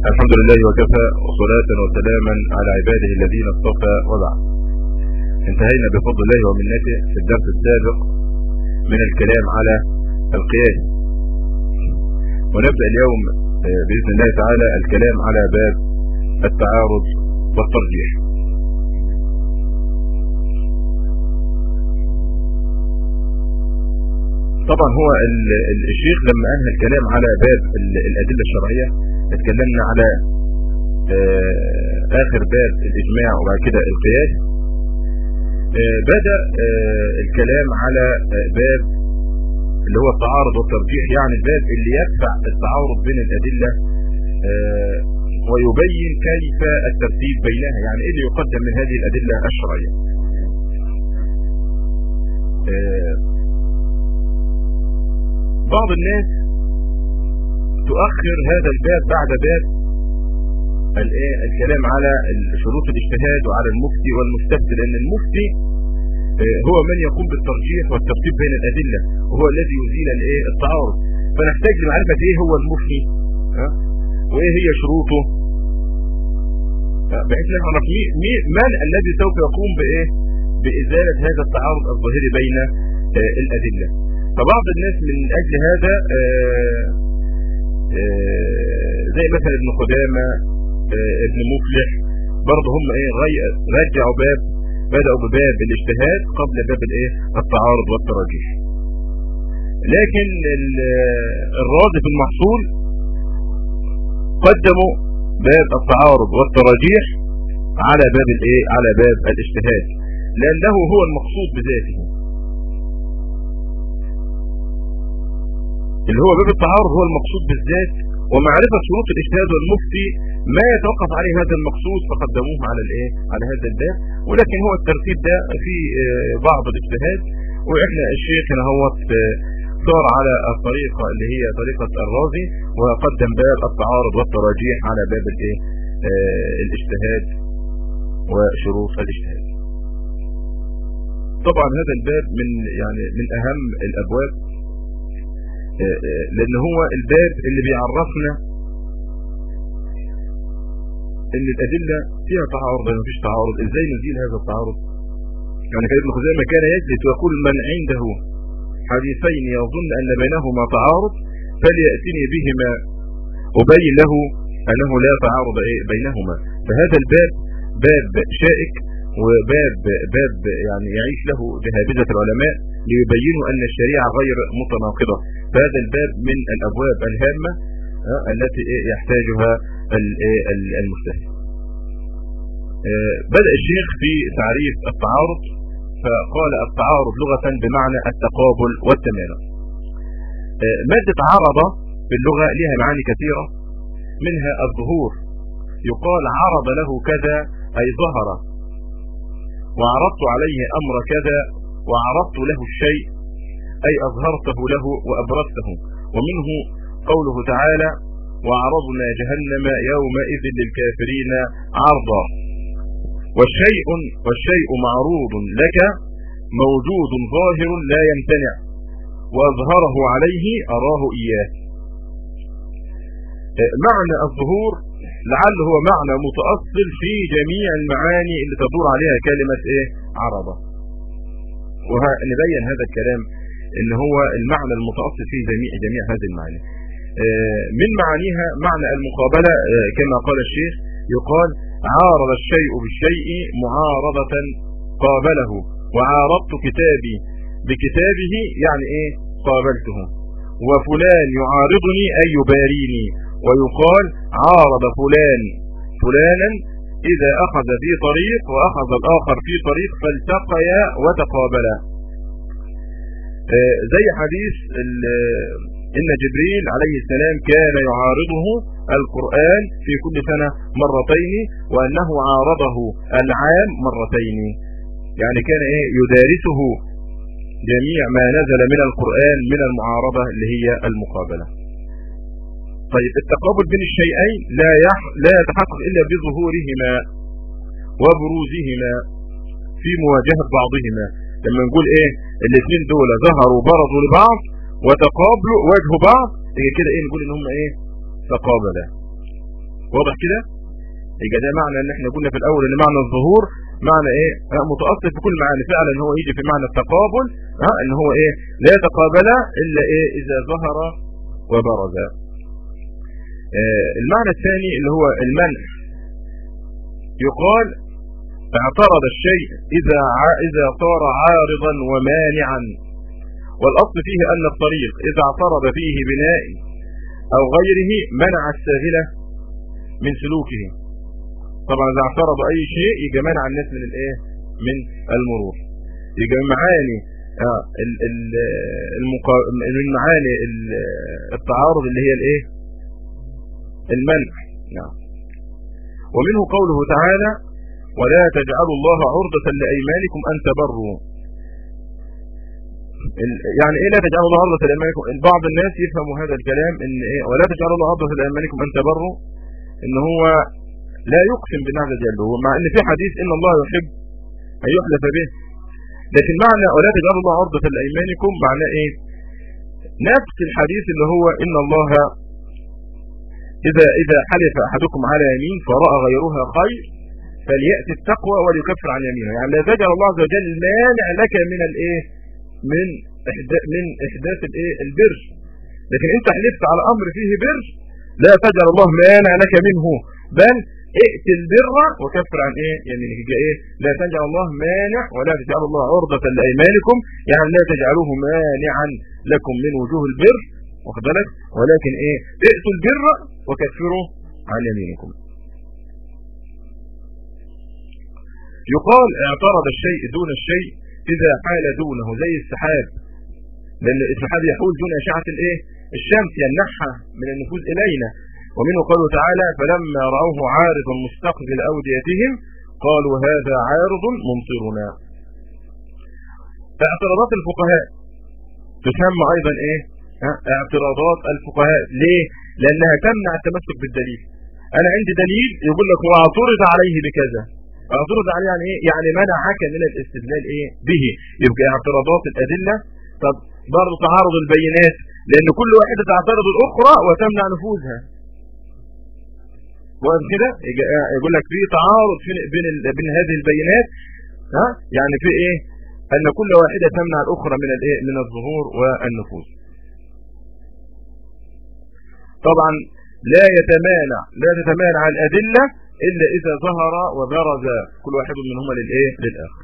الحمد لله وكفى وصلاة وسلاما على عباده الذين اصطفى وبعد انتهينا بفضل الله ومنته في الدرس السابق من الكلام على القياس ونبدأ اليوم بإذن الله تعالى الكلام على باب التعارض والترجيح طبعا هو الشيخ لما انهى الكلام على باب الادله الشرعيه اتكلمنا على اخر باب الاجماع وبعد كده القياس بدا الكلام على باب اللي هو التعارض والترجيح يعني الباب اللي يتبع التعارض بين الادله ويبين كيف الترتيب بينها يعني ايه اللي يقدم من هذه الادله الشرعيه بعض الناس تؤخر هذا الباب بعد باب الكلام على شروط الاجتهاد وعلى المفتي والمستفتي لأن المفتي هو من يقوم بالترجيح والترتيب بين الأدلة وهو الذي يزيل الايه التعارض فنحتاج لمعرفة ايه هو المفتي وايه هي شروطه بحيث نعرف من الذي سوف يقوم بايه بإزالة هذا التعارض الظاهري بين الأدلة فبعض الناس من أجل هذا آآ آآ زي مثلا ابن قدامة ابن مفلح برضه هم ايه رجعوا باب بدأوا بباب الاجتهاد قبل باب الايه التعارض والتراجيح لكن الراضي في المحصول قدموا باب التعارض والتراجيح على باب الايه على باب الاجتهاد لانه هو المقصود بذاته اللي هو باب التعارض هو المقصود بالذات ومعرفة شروط الاجتهاد والمفتي ما يتوقف عليه هذا المقصود فقدموه على الايه على هذا الباب ولكن هو الترتيب ده في بعض الاجتهاد واحنا الشيخ هنا هو صار على الطريقة اللي هي طريقة الرازي وقدم باب التعارض والتراجيح على باب الايه الاجتهاد وشروط الاجتهاد طبعا هذا الباب من يعني من اهم الابواب لان هو الباب اللي بيعرفنا ان الادلة فيها تعارض ما فيش تعارض ازاي نزيل هذا التعارض يعني كان ابن خزيمة كان يجلس ويقول من عنده حديثين يظن ان بينهما تعارض فليأتني بهما أبين له أنه لا تعارض بينهما فهذا الباب باب شائك وباب باب يعني يعيش له جهابذة العلماء ليبينوا أن الشريعة غير متناقضة فهذا الباب من الأبواب الهامة التي يحتاجها المجتهد بدأ الشيخ في تعريف التعارض فقال التعارض لغة بمعنى التقابل والتمانع مادة عرض باللغة لها معاني كثيرة منها الظهور يقال عرض له كذا أي ظهر وعرضت عليه أمر كذا وعرضت له الشيء أي أظهرته له وأبرزته ومنه قوله تعالى وعرضنا جهنم يومئذ للكافرين عرضا والشيء والشيء معروض لك موجود ظاهر لا يمتنع وأظهره عليه أراه إياه معنى الظهور لعل هو معنى متأصل في جميع المعاني اللي تدور عليها كلمة ايه عرضة ونبين هذا الكلام ان هو المعنى المتأصل في جميع جميع هذه المعاني من معانيها معنى المقابلة كما قال الشيخ يقال عارض الشيء بالشيء معارضة قابله وعارضت كتابي بكتابه يعني ايه قابلته وفلان يعارضني أي يباريني ويقال عارض فلان فلانا إذا أخذ في طريق وأخذ الآخر في طريق فالتقيا وتقابلا زي حديث إن جبريل عليه السلام كان يعارضه القرآن في كل سنة مرتين وأنه عارضه العام مرتين يعني كان إيه يدارسه جميع ما نزل من القرآن من المعارضة اللي هي المقابلة طيب التقابل بين الشيئين لا يح... لا يتحقق إلا بظهورهما وبروزهما في مواجهة بعضهما لما نقول ايه الاثنين دول ظهروا برزوا لبعض وتقابلوا واجهوا بعض هي كده ايه نقول ان هم ايه تقابلا واضح كده يبقى ده معنى ان احنا قلنا في الاول ان معنى الظهور معنى ايه متأصل في كل معنى فعلا ان هو يجي في معنى التقابل ها ان هو ايه لا يتقابل الا ايه اذا ظهر وبرز آه المعنى الثاني اللي هو المنع يقال اعترض الشيء إذا إذا صار عارضا ومانعا والأصل فيه أن الطريق إذا اعترض فيه بناء أو غيره منع الساهلة من سلوكه طبعا إذا اعترض أي شيء يجي منع الناس من الإيه من المرور يجي من معاني آه من معاني التعارض اللي هي الإيه المنع نعم ومنه قوله تعالى ولا تجعلوا الله عرضة لأيمانكم أن تبروا يعني ايه لا تجعلوا الله عرضة لأيمانكم بعض الناس يفهموا هذا الكلام ان ايه ولا تجعلوا الله عرضة لأيمانكم أن تبروا ان هو لا يقسم بالله عز وجل مع ان في حديث ان الله يحب ان يحلف به لكن معنى ولا تجعلوا الله عرضة لأيمانكم معناه ايه نفس الحديث اللي هو ان الله إذا إذا حلف أحدكم على يمين فرأى غيرها خير فليأتي التقوى وليكفر عن يمينه يعني لا تجعل الله عز وجل مانع لك من الايه من إحداث من احداث الايه البر لكن انت حلفت على امر فيه بر لا تجعل الله مانع لك منه بل ائت البر وكفر عن ايه يمينك يعني ايه لا تجعل الله مانع ولا تجعل الله عرضة لايمانكم يعني لا تجعلوه مانعا لكم من وجوه البر واخد بالك ولكن ايه ائتوا البر وكفروا عن يمينكم يقال اعترض الشيء دون الشيء إذا حال دونه زي السحاب لأن السحاب يحول دون أشعة الايه الشمس يمنحها من النفوذ إلينا ومنه قوله تعالى فلما رأوه عارضا مستقبل أوديتهم قالوا هذا عارض ممطرنا اعتراضات الفقهاء تسمى أيضا إيه اعتراضات الفقهاء ليه لأنها تمنع التمسك بالدليل أنا عندي دليل يقول لك واعترض عليه بكذا اعترض عليه يعني ايه يعني منعك من الاستدلال ايه به يبقى اعتراضات الادله طب برضه تعارض البينات لان كل واحده تعترض الاخرى وتمنع نفوذها وقت كده يقول لك في تعارض بين بين هذه البينات ها يعني في ايه ان كل واحده تمنع الاخرى من الايه من الظهور والنفوذ طبعا لا يتمانع لا تتمانع الادله إلا إذا ظهر وبرز كل واحد منهما للإيه للآخر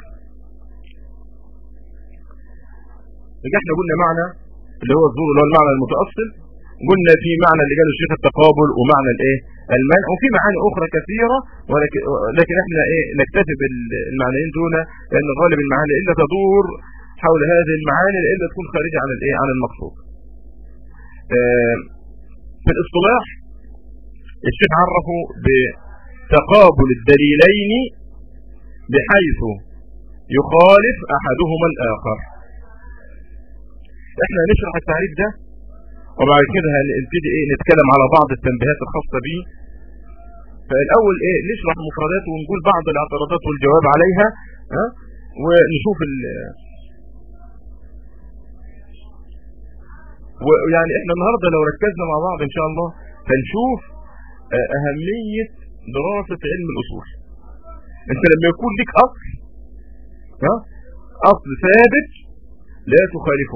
احنا قلنا معنى اللي هو الظهور اللي هو المعنى المتأصل قلنا في معنى اللي قاله الشيخ التقابل ومعنى الايه المنع وفي معاني اخرى كثيرة ولكن لكن احنا ايه نكتفي بالمعنيين دون لان غالب المعاني الا تدور حول هذه المعاني الا تكون خارجة عن الايه عن المقصود اه في الاصطلاح الشيخ عرفه تقابل الدليلين بحيث يخالف أحدهما الآخر احنا نشرح التعريف ده وبعد كده هنبتدي ايه نتكلم على بعض التنبيهات الخاصة به فالاول ايه نشرح مفردات ونقول بعض الاعتراضات والجواب عليها ها ونشوف ال ويعني احنا النهارده لو ركزنا مع بعض ان شاء الله هنشوف اهمية دراسة علم الأصول انت لما يكون لك أصل ها أصل ثابت لا تخالفه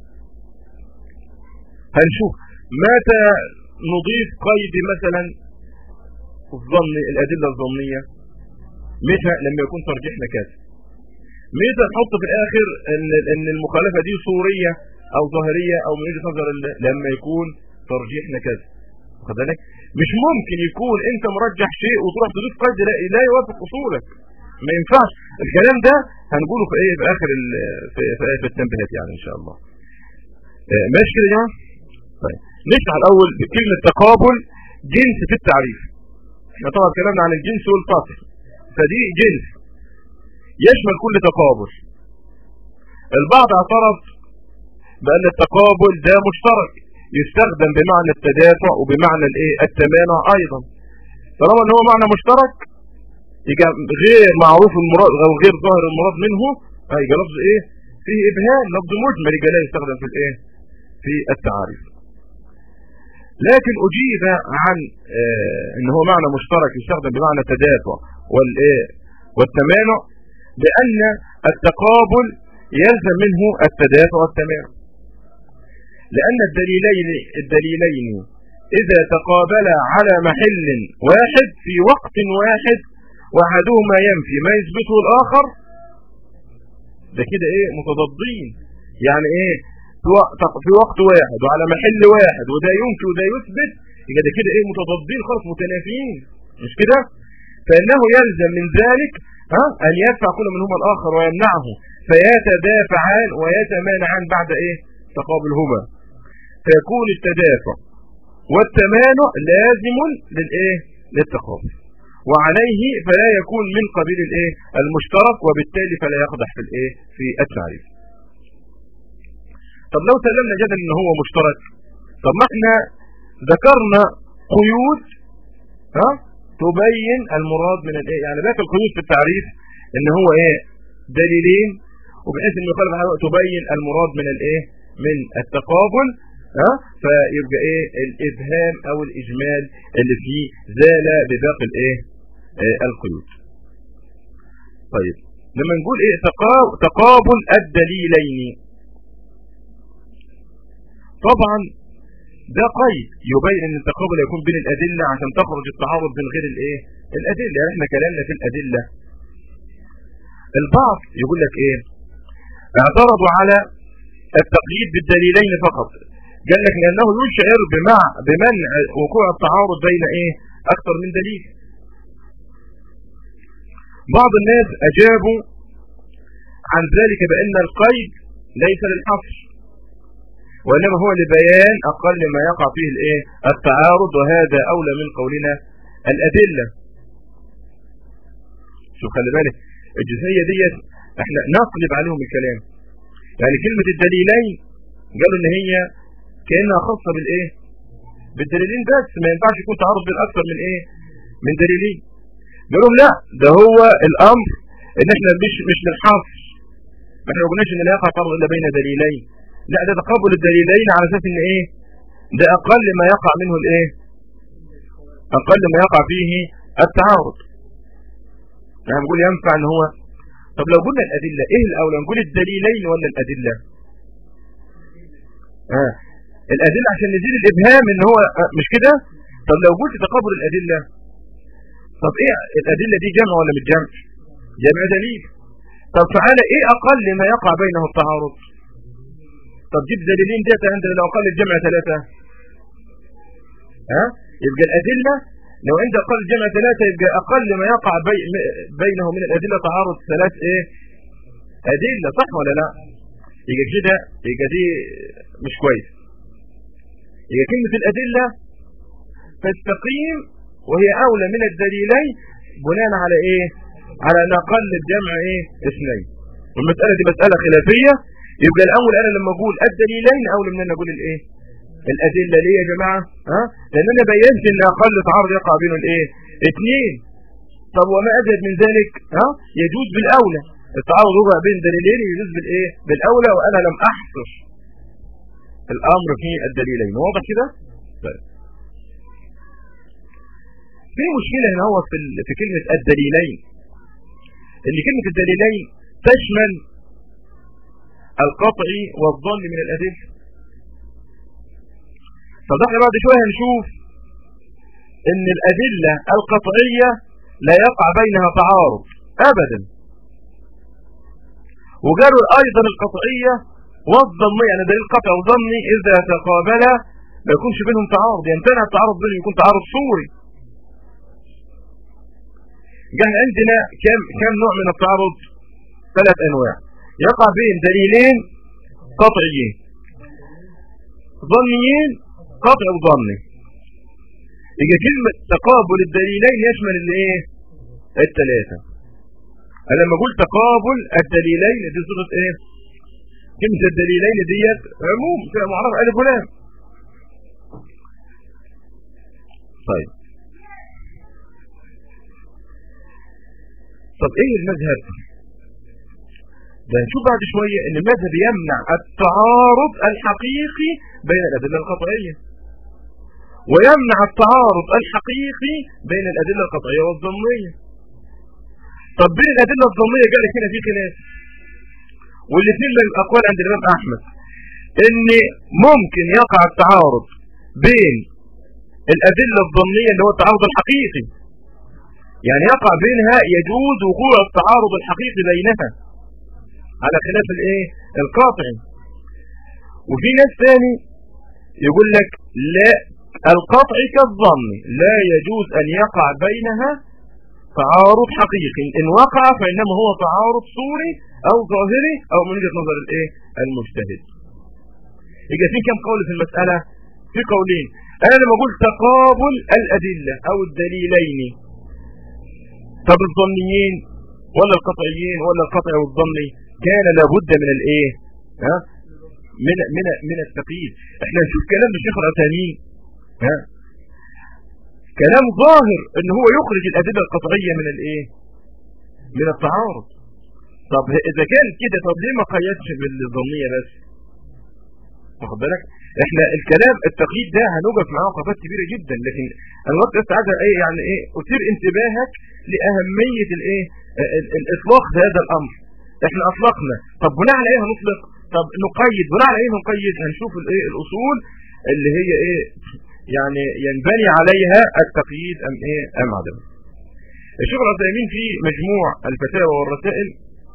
هنشوف متى نضيف قيد مثلا الظن الأدلة الظنية متى لما يكون ترجيحنا كذا متى نحط في الآخر ان ان المخالفة دي صورية أو ظاهرية أو من وجهة نظر لما يكون ترجيحنا كذا واخد بالك مش ممكن يكون انت مرجح شيء وتروح تضيف قيد لا, لا يوافق اصولك ما ينفعش الكلام ده هنقوله في ايه في اخر في, في, في التنبيهات يعني ان شاء الله اه ماشي كده يا جماعه طيب نشرح الاول بكلمه تقابل جنس في التعريف احنا طبعا اتكلمنا عن الجنس والفصل فدي جنس يشمل كل تقابل البعض اعترض بان التقابل ده مشترك يستخدم بمعنى التدافع وبمعنى الايه التمانع ايضا طالما ان هو معنى مشترك يبقى غير معروف المراد او غير ظاهر المراد منه هيبقى لفظ ايه فيه ابهام لفظ مجمل يبقى لا يستخدم في الايه في التعاريف لكن أجيب عن آه ان هو معنى مشترك يستخدم بمعنى التدافع والايه والتمانع بأن التقابل يلزم منه التدافع والتمانع لأن الدليلين الدليلين إذا تقابلا على محل واحد في وقت واحد وأحدهما ينفي ما يثبته الآخر ده كده إيه متضادين يعني إيه في وقت واحد وعلى محل واحد وده ينفي وده يثبت يبقى ده كده إيه متضادين خالص متنافيين مش كده فإنه يلزم من ذلك ها أن يدفع كل منهما الآخر ويمنعه فيتدافعان ويتمانعان بعد إيه تقابلهما فيكون التدافع والتمانع لازم للايه للتقابل وعليه فلا يكون من قبيل الايه المشترك وبالتالي فلا يقدح في الايه في التعريف طب لو سلمنا جدل ان هو مشترك طب ما احنا ذكرنا قيود ها تبين المراد من الايه يعني باقي القيود في التعريف ان هو ايه دليلين وبحيث انه يخالف تبين المراد من الايه من التقابل ها فيبقى ايه الابهام او الاجمال اللي فيه زال بباقي الايه آه القيود طيب لما نقول ايه تقابل الدليلين طبعا ده قيد يبين ان التقابل يكون بين الادله عشان تخرج التعارض من غير الايه الادله يعني احنا كلامنا في الادله البعض يقول لك ايه اعترضوا على التقييد بالدليلين فقط قال لك لانه يشعر بمع بمنع وقوع التعارض بين ايه اكثر من دليل بعض الناس اجابوا عن ذلك بان القيد ليس للحصر وانما هو لبيان اقل ما يقع فيه الايه التعارض وهذا اولى من قولنا الادله شوف خلي بالك الجزئيه ديت احنا نقلب عليهم الكلام يعني كلمه الدليلين قالوا ان هي كانها خاصه بالايه بالدليلين بس ما ينفعش يكون تعارض بين اكثر من ايه من دليلين قالوا لا ده هو الامر ان احنا مش مش للحصر ما احنا ما قلناش ان لا يقع تعارض الا بين دليلين لا ده تقابل الدليلين على اساس ان ايه ده اقل ما يقع منه الايه اقل ما يقع فيه التعارض يعني بنقول ينفع ان هو طب لو قلنا الادله ايه الاولى نقول الدليلين ولا الادله اه الادله عشان نزيد الابهام ان هو آه مش كده طب لو قلت تقابل الادله طب ايه الادله دي جمع ولا مش جمع جمع دليل طب تعالى ايه اقل ما يقع بينه التعارض طب جيب دليلين ديت عند لو اقل الجمع ثلاثه ها يبقى الادله لو عند اقل الجمع ثلاثه يبقى اقل ما يقع بي بينه من الادله تعارض ثلاث ايه ادله صح ولا لا يبقى كده يبقى دي مش كويس هي كلمة الأدلة تستقيم وهي أولى من الدليلين بناء على إيه على أن أقل الجمع إيه اثنين والمسألة دي مسألة خلافية يبقى الأول أنا لما أقول الدليلين أولى من أن أقول الإيه الأدلة ليه يا جماعة ها لأن أنا بينت أن أقل تعارض يقع بينهم الإيه اثنين طب وما أزيد من ذلك ها يجوز بالأولى التعارض هو بين دليلين يجوز بالإيه بالأولى وأنا لم أحصر الامر في الدليلين واضح كده طيب في مشكله هنا هو في في كلمه الدليلين ان كلمه الدليلين تشمل القطع والظن من الادله طب احنا بعد شويه هنشوف ان الادله القطعيه لا يقع بينها تعارض ابدا وقالوا ايضا القطعيه والظني يعني دليل قطع وظني إذا تقابلا ما يكونش بينهم تعارض يمتنع يعني التعارض بينهم يكون تعارض صوري يعني عندنا كم كم نوع من التعارض ثلاث أنواع يقع بين دليلين قطعيين ظنيين قطع وظني يجي كلمة تقابل الدليلين يشمل الايه الثلاثة أنا لما أقول تقابل الدليلين دي صورة ايه كلمة الدليلين ديت عموم فيها معرف ألف ولام طيب طب ايه المذهب ده نشوف بعد شوية ان المذهب يمنع التعارض الحقيقي بين الأدلة القطعية ويمنع التعارض الحقيقي بين الأدلة القطعية والظنية طب بين الأدلة الظنية قال لك هنا في خلاف والاثنين من الأقوال عند الإمام أحمد إن ممكن يقع التعارض بين الأدلة الظنية اللي هو التعارض الحقيقي يعني يقع بينها يجوز وقوع التعارض الحقيقي بينها على خلاف الايه القاطعي وفي ناس ثاني يقول لك لا القطع كالظن لا يجوز أن يقع بينها تعارض حقيقي إن وقع فإنما هو تعارض صوري أو ظاهري أو من وجهة نظر الايه المجتهد يبقى في كم قول في المسألة في قولين أنا لما أقول تقابل الأدلة أو الدليلين طب الظنيين ولا القطعيين ولا القطع والظني كان لابد من الايه ها من من من التقييد احنا نشوف كلام الشيخ العثيمين ها كلام ظاهر ان هو يخرج الادله القطعيه من الايه من التعارض طب اذا كان كده طب ليه ما قيدش بالظنيه بس واخد بالك احنا الكلام التقييد ده هنوقف معاه وقفات كبيره جدا لكن انا وقت بس عايز ايه يعني ايه اثير انتباهك لاهميه الايه الاطلاق هذا الامر احنا اطلقنا طب بناء على ايه هنطلق طب نقيد بناء على ايه نقيد هنشوف الايه الاصول اللي هي ايه يعني ينبني عليها التقييد ام ايه ام عدم الشيخ العثيمين في مجموع الفتاوى والرسائل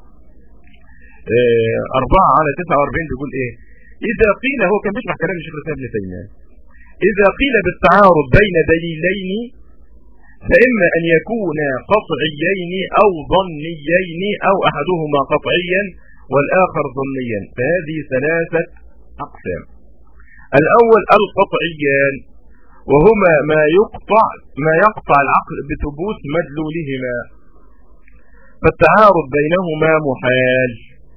اه أربعة على تسعة واربعين بيقول ايه اذا قيل هو كان بيشرح كلام الشيخ الاسلام ابن تيميه اذا قيل بالتعارض بين دليلين فإما أن يكونا قطعيين أو ظنيين أو أحدهما قطعيا والآخر ظنيا فهذه ثلاثة أقسام الأول القطعيان وهما ما يقطع ما يقطع العقل بثبوت مدلولهما فالتعارض بينهما محال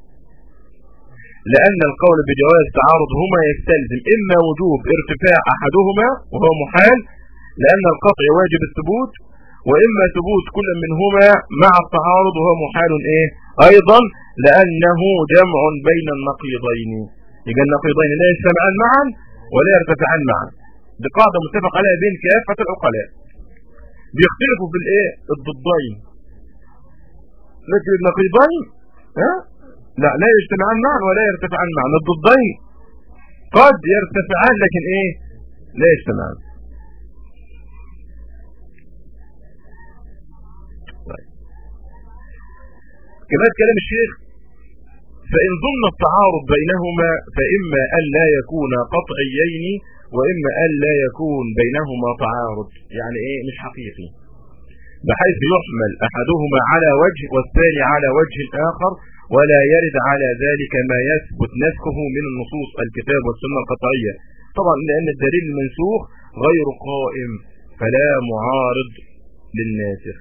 لأن القول بجواز التعارض هما يستلزم إما وجوب ارتفاع أحدهما وهو محال لأن القطع واجب الثبوت وإما ثبوت كل منهما مع التعارض وهو محال إيه أيضا لأنه جمع بين النقيضين يبقى النقيضين لا يجتمعان معا ولا يرتفعان معا دي قاعدة متفق عليها بين كافة العقلاء بيختلفوا في الايه الضدين لكن النقيضين ها لا لا يجتمعان معا ولا يرتفعان معا الضدين قد يرتفعان لكن ايه لا يجتمعان كما كلام الشيخ فإن ظن التعارض بينهما فإما أن لا يكون قطعيين وإما أن لا يكون بينهما تعارض يعني إيه مش حقيقي بحيث يحمل أحدهما على وجه والثاني على وجه آخر ولا يرد على ذلك ما يثبت نسخه من النصوص الكتاب والسنة القطعية طبعا لأن الدليل المنسوخ غير قائم فلا معارض للناسخ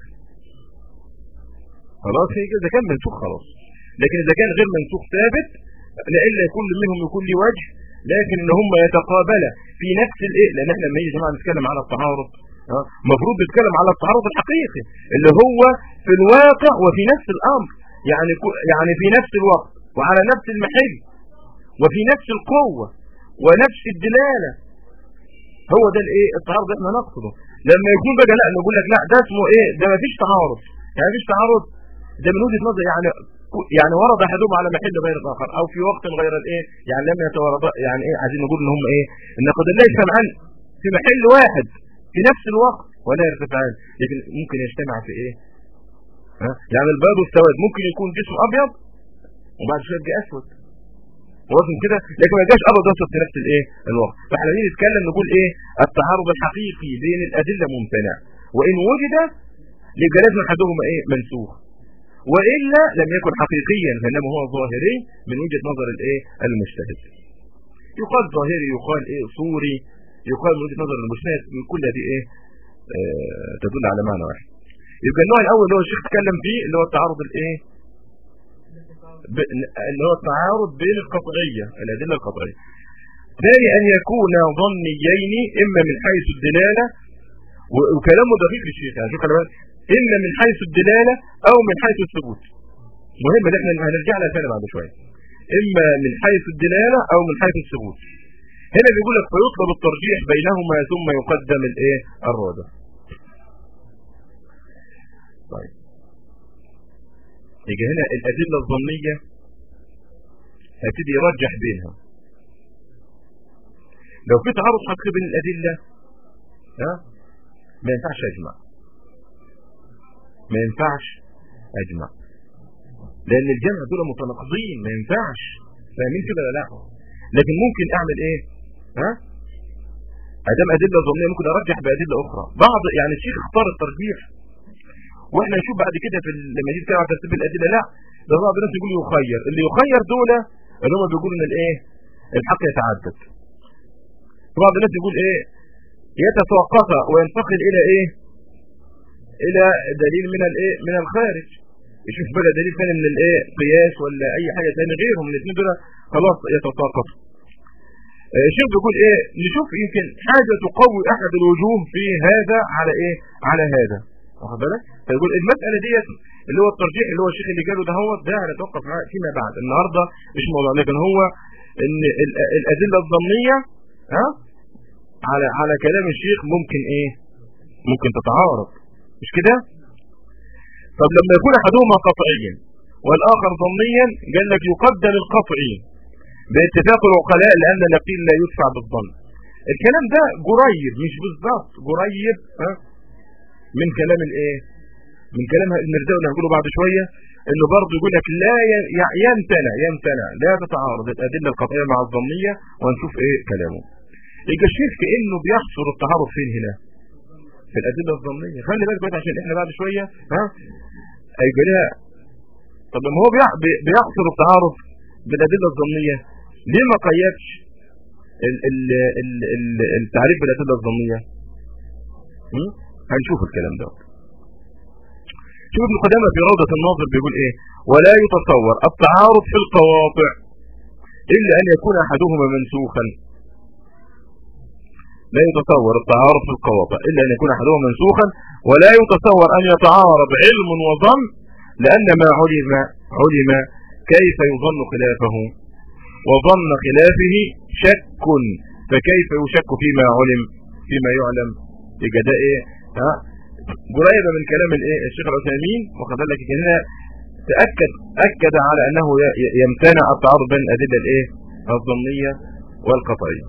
خلاص هي إذا كان منسوخ خلاص لكن إذا كان غير منسوخ ثابت لإلا كل منهم يكون له وجه لكن ان هم يتقابلا في نفس الايه لان احنا لما يجي جماعه نتكلم على التعارض المفروض نتكلم على التعارض الحقيقي اللي هو في الواقع وفي نفس الامر يعني يعني في نفس الوقت وعلى نفس المحل وفي نفس القوه ونفس الدلاله هو ده الايه التعارض احنا نقصده لما يكون بقى لا نقول لك لا ده اسمه ايه ده ما فيش تعارض يعني ما فيش تعارض ده من وجهه نظر يعني يعني ورد احدهم على محل غير الاخر او في وقت غير الايه يعني لم يتورد يعني ايه عايزين نقول ان هم ايه ان قد الله يجتمعان في محل واحد في نفس الوقت ولا يرتفعان لكن ممكن يجتمع في ايه ها يعني البيض والسواد ممكن يكون جسم ابيض وبعد شويه يبقى اسود وزن كده لكن ما يبقاش ابيض واسود في نفس الايه الوقت فاحنا بنيجي نتكلم نقول ايه التعارض الحقيقي بين الادله ممتنع وان وجد يبقى لازم احدهما ايه منسوخ والا لم يكن حقيقيا فانما هو ظاهري من وجهه نظر الايه المجتهد يقال ظاهري يقال ايه صوري يقال من وجهه نظر المجتهد من كل هذه ايه آه تدل على معنى واحد يبقى النوع الاول اللي هو الشيخ اتكلم فيه اللي هو التعارض الايه اللي هو التعارض بين القطعيه الادله القطعيه ثاني ان يكون ظنيين اما من حيث الدلاله وكلامه دقيق الشيخ يعني شوف اما من حيث الدلاله او من حيث الثبوت مهم ان احنا هنرجع لها ثاني بعد شويه اما من حيث الدلاله او من حيث الثبوت هنا بيقول لك فيطلب الترجيح بينهما ثم يقدم الايه الراجح طيب يجي هنا الأدلة الظنية هيبتدي يرجح بينها لو في تعارض حقيقي بين الأدلة ها ما ينفعش أجمع ما ينفعش أجمع لأن الجمع دول متناقضين ما ينفعش فاهمين كده ولا لا لكن ممكن أعمل إيه ها ادام ادله ظنيه ممكن ارجح بادله اخرى بعض يعني الشيخ اختار الترجيح واحنا نشوف بعد كده في لما يجي على ترتيب الادله لا ده بعض الناس يقول يخير اللي يخير دول اللي هم بيقولوا ان الايه الحق يتعدد بعض الناس يقول ايه يتوقف وينتقل الى ايه الى دليل من الايه من الخارج يشوف بقى دليل ثاني من الايه قياس ولا اي حاجه ثانيه غيرهم الاثنين دول خلاص يتوقف الشيخ بيقول ايه نشوف يمكن حاجه تقوي احد الوجوه في هذا على ايه على هذا واخد بالك فيقول المساله ديت اللي هو الترجيح اللي هو الشيخ اللي قاله ده هو ده هنتوقف معاه فيما بعد النهارده مش موضوع لكن هو ان الادله الظنيه ها على على كلام الشيخ ممكن ايه ممكن تتعارض مش كده طب لما يكون احدهما قطعيا والاخر ظنيا قال لك يقدم القطعي باتفاق العقلاء لان اليقين لا يدفع بالظن الكلام ده قريب مش بالظبط قريب ها من كلام الايه من كلام المرداوي اللي هنقوله بعد شويه انه برضه يقول لك لا يمتنع يمتنع لا تتعارض الادله القطعيه مع الظنيه وهنشوف ايه كلامه يبقى الشيخ كانه بيحصر التعارض فين هنا في الادله الظنيه خلي بالك بقى عشان احنا بعد شويه ها هيبقى لها طب لما هو بيحصر التعارض بالادله الظنيه ليه ما قيدش التعريف بالادله الظنيه هنشوف الكلام ده شوف ابن قدامه في روضة الناظر بيقول ايه ولا يتصور التعارض في القواطع الا ان يكون احدهما منسوخا لا يتصور التعارض في القواطع الا ان يكون احدهما منسوخا ولا يتصور ان يتعارض علم وظن لان ما علم علم كيف يظن خلافه وظن خلافه شك فكيف يشك فيما علم فيما يعلم يبقى ده ايه ها قريبه من كلام الايه الشيخ العثيمين واخد بالك هنا تاكد اكد على انه يمتنع التعارض بين الادله الايه الظنيه والقطعيه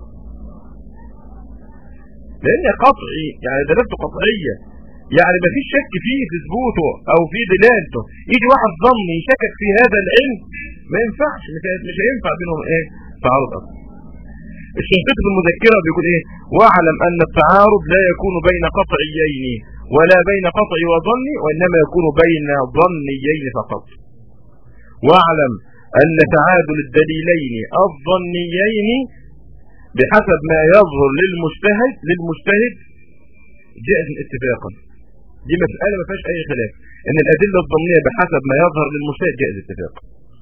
لان قطعي يعني دلالته قطعيه يعني ما فيش شك فيه في ثبوته او في دلالته يجي واحد ظني يشكك في هذا العلم ما ينفعش مش هينفع بينهم ايه تعارض اصلا الشنقيطي في المذكره بيقول ايه واعلم ان التعارض لا يكون بين قطعيين ولا بين قطع وظني وانما يكون بين ظنيين فقط واعلم ان تعادل الدليلين الظنيين بحسب ما يظهر للمجتهد للمجتهد جائز اتفاقا دي مسألة ما فيهاش أي خلاف إن الأدلة الظنية بحسب ما يظهر للمجتهد جائز اتفاقا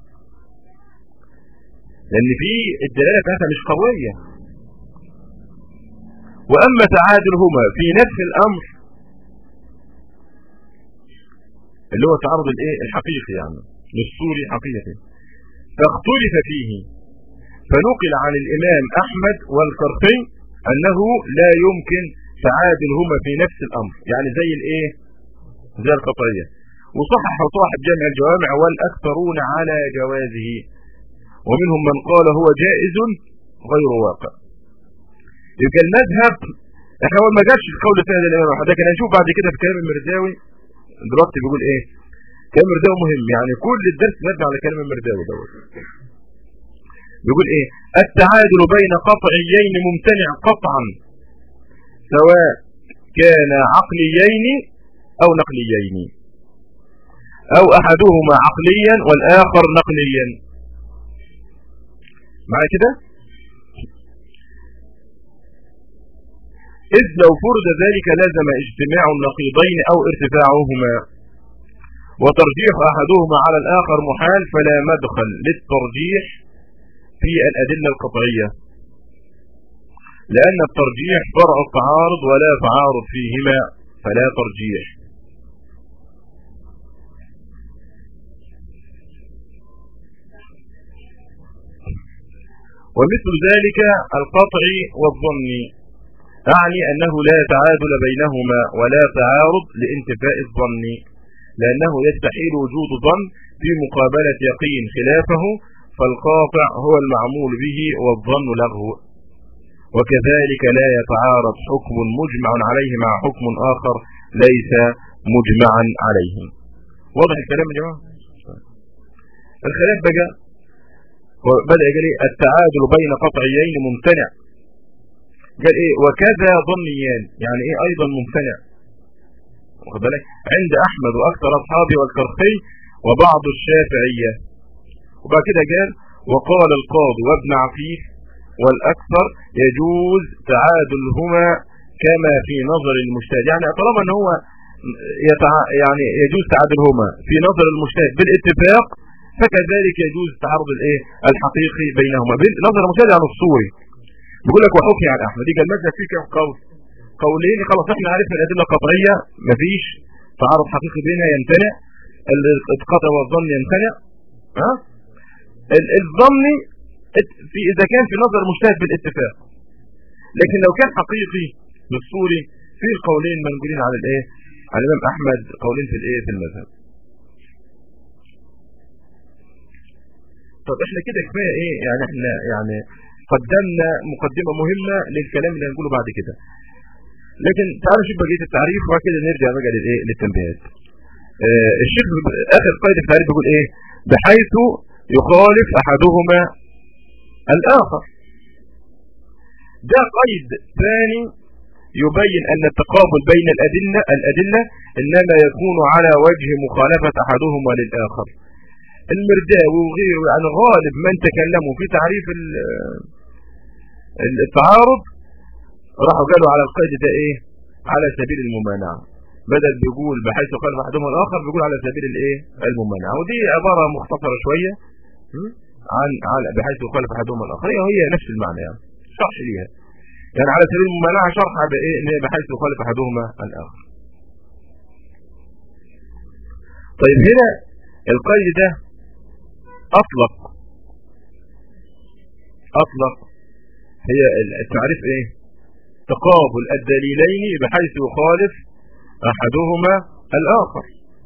لأن في الدلالة بتاعتها مش قوية وأما تعادلهما في نفس الأمر اللي هو تعارض الايه الحقيقي يعني للصوري حقيقي فاختلف فيه فنقل عن الإمام أحمد والقرطي أنه لا يمكن تعادلهما في نفس الأمر يعني زي الإيه زي القطعية وصحح صاحب جامع الجوامع والأكثرون على جوازه ومنهم من قال هو جائز غير واقع يبقى المذهب احنا اول ما جاش القول الثاني ده لكن هنشوف بعد كده في كلام المرداوي دلوقتي بيقول ايه كلام المرداوي مهم يعني كل الدرس مبني على كلام المرداوي دوت بيقول ايه التعادل بين قطعيين ممتنع قطعا سواء كان عقليين او نقليين او احدهما عقليا والاخر نقليا معنى كده إذ لو فرض ذلك لازم اجتماع النقيضين أو ارتفاعهما وترجيح أحدهما على الآخر محال فلا مدخل للترجيح في الأدلة القطعية لأن الترجيح فرع التعارض ولا تعارض فيهما فلا ترجيح ومثل ذلك القطع والظن أعني أنه لا تعادل بينهما ولا تعارض لانتفاء الظن لأنه يستحيل وجود ظن في مقابلة يقين خلافه فالقاطع هو المعمول به والظن لغو وكذلك لا يتعارض حكم مجمع عليه مع حكم آخر ليس مجمعا عليه واضح الكلام يا جماعة الخلاف بقى بدأ يقول ايه التعادل بين قطعيين ممتنع قال ايه وكذا ظنيان يعني ايه ايضا ممتنع واخد بالك عند احمد واكثر اصحابه والكرخي وبعض الشافعيه وبعد كده قال وقال القاضي وابن عقيل والاكثر يجوز تعادلهما كما في نظر المجتهد يعني طالما ان هو يتع... يعني يجوز تعادلهما في نظر المجتهد بالاتفاق فكذلك يجوز تعارض الايه الحقيقي بينهما نظر المجتهد عن الصوري بيقول لك وحكي عن احمد يجي المذهب فيه كم قول قولين خلاص احنا عرفنا الادله القطعيه مفيش تعارض حقيقي بينها يمتنع القطع والظن يمتنع ها الظن في اذا كان في نظر مجتهد بالاتفاق لكن لو كان حقيقي بالصوري في القولين منقولين على الايه على الامام احمد قولين في الايه في المذهب طب احنا كده كفايه ايه يعني احنا يعني قدمنا مقدمة مهمة للكلام اللي هنقوله بعد كده لكن تعالوا نشوف بقيه التعريف وبعد كده نرجع بقى للايه للتنبيهات آه الشيخ اخر قيد في التعريف بيقول ايه بحيث يخالف احدهما الاخر ده قيد ثاني يبين ان التقابل بين الادله الادله انما يكون على وجه مخالفه احدهما للاخر المرداوي وغيره يعني غالب من تكلموا في تعريف التعارض راحوا قالوا على القيد ده ايه على سبيل الممانعه بدل بيقول بحيث يخالف احدهما الاخر بيقول على سبيل الايه الممانعه ودي عباره مختصره شويه عن على بحيث يخالف احدهما الاخر هي هي نفس المعنى يعني شرح ليها يعني على سبيل الممانعه شرح بايه ان بحيث يخالف احدهما الاخر طيب هنا القيد ده اطلق اطلق هي التعريف ايه تقابل الدليلين بحيث يخالف احدهما الاخر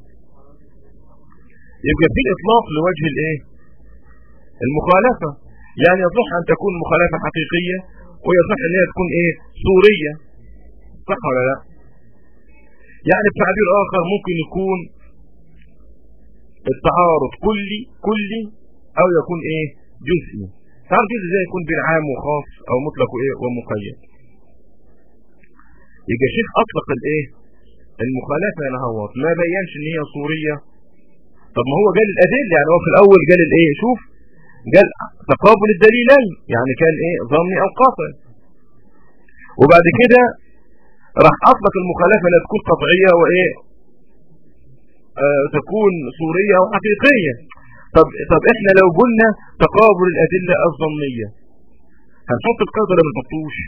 يبقى في الاطلاق لوجه الايه المخالفة يعني يصح ان تكون مخالفة حقيقية ويصح ان هي تكون ايه صورية صح ولا لا يعني بتعبير اخر ممكن يكون التعارض كلي كلي او يكون ايه جزئي تعرف كده ازاي يكون بين عام وخاص او مطلق وايه ومقيد يبقى الشيخ اطلق الايه المخالفه هنا هو ما بينش ان هي صوريه طب ما هو قال الادله يعني هو في الاول قال الايه شوف قال تقابل الدليلين يعني كان ايه ظني او قاطع وبعد كده راح اطلق المخالفه انها تكون قطعيه وايه آه تكون صوريه او حقيقيه طب طب احنا لو قلنا تقابل الادله الظنيه هنحط القيد ولا ما نحطوش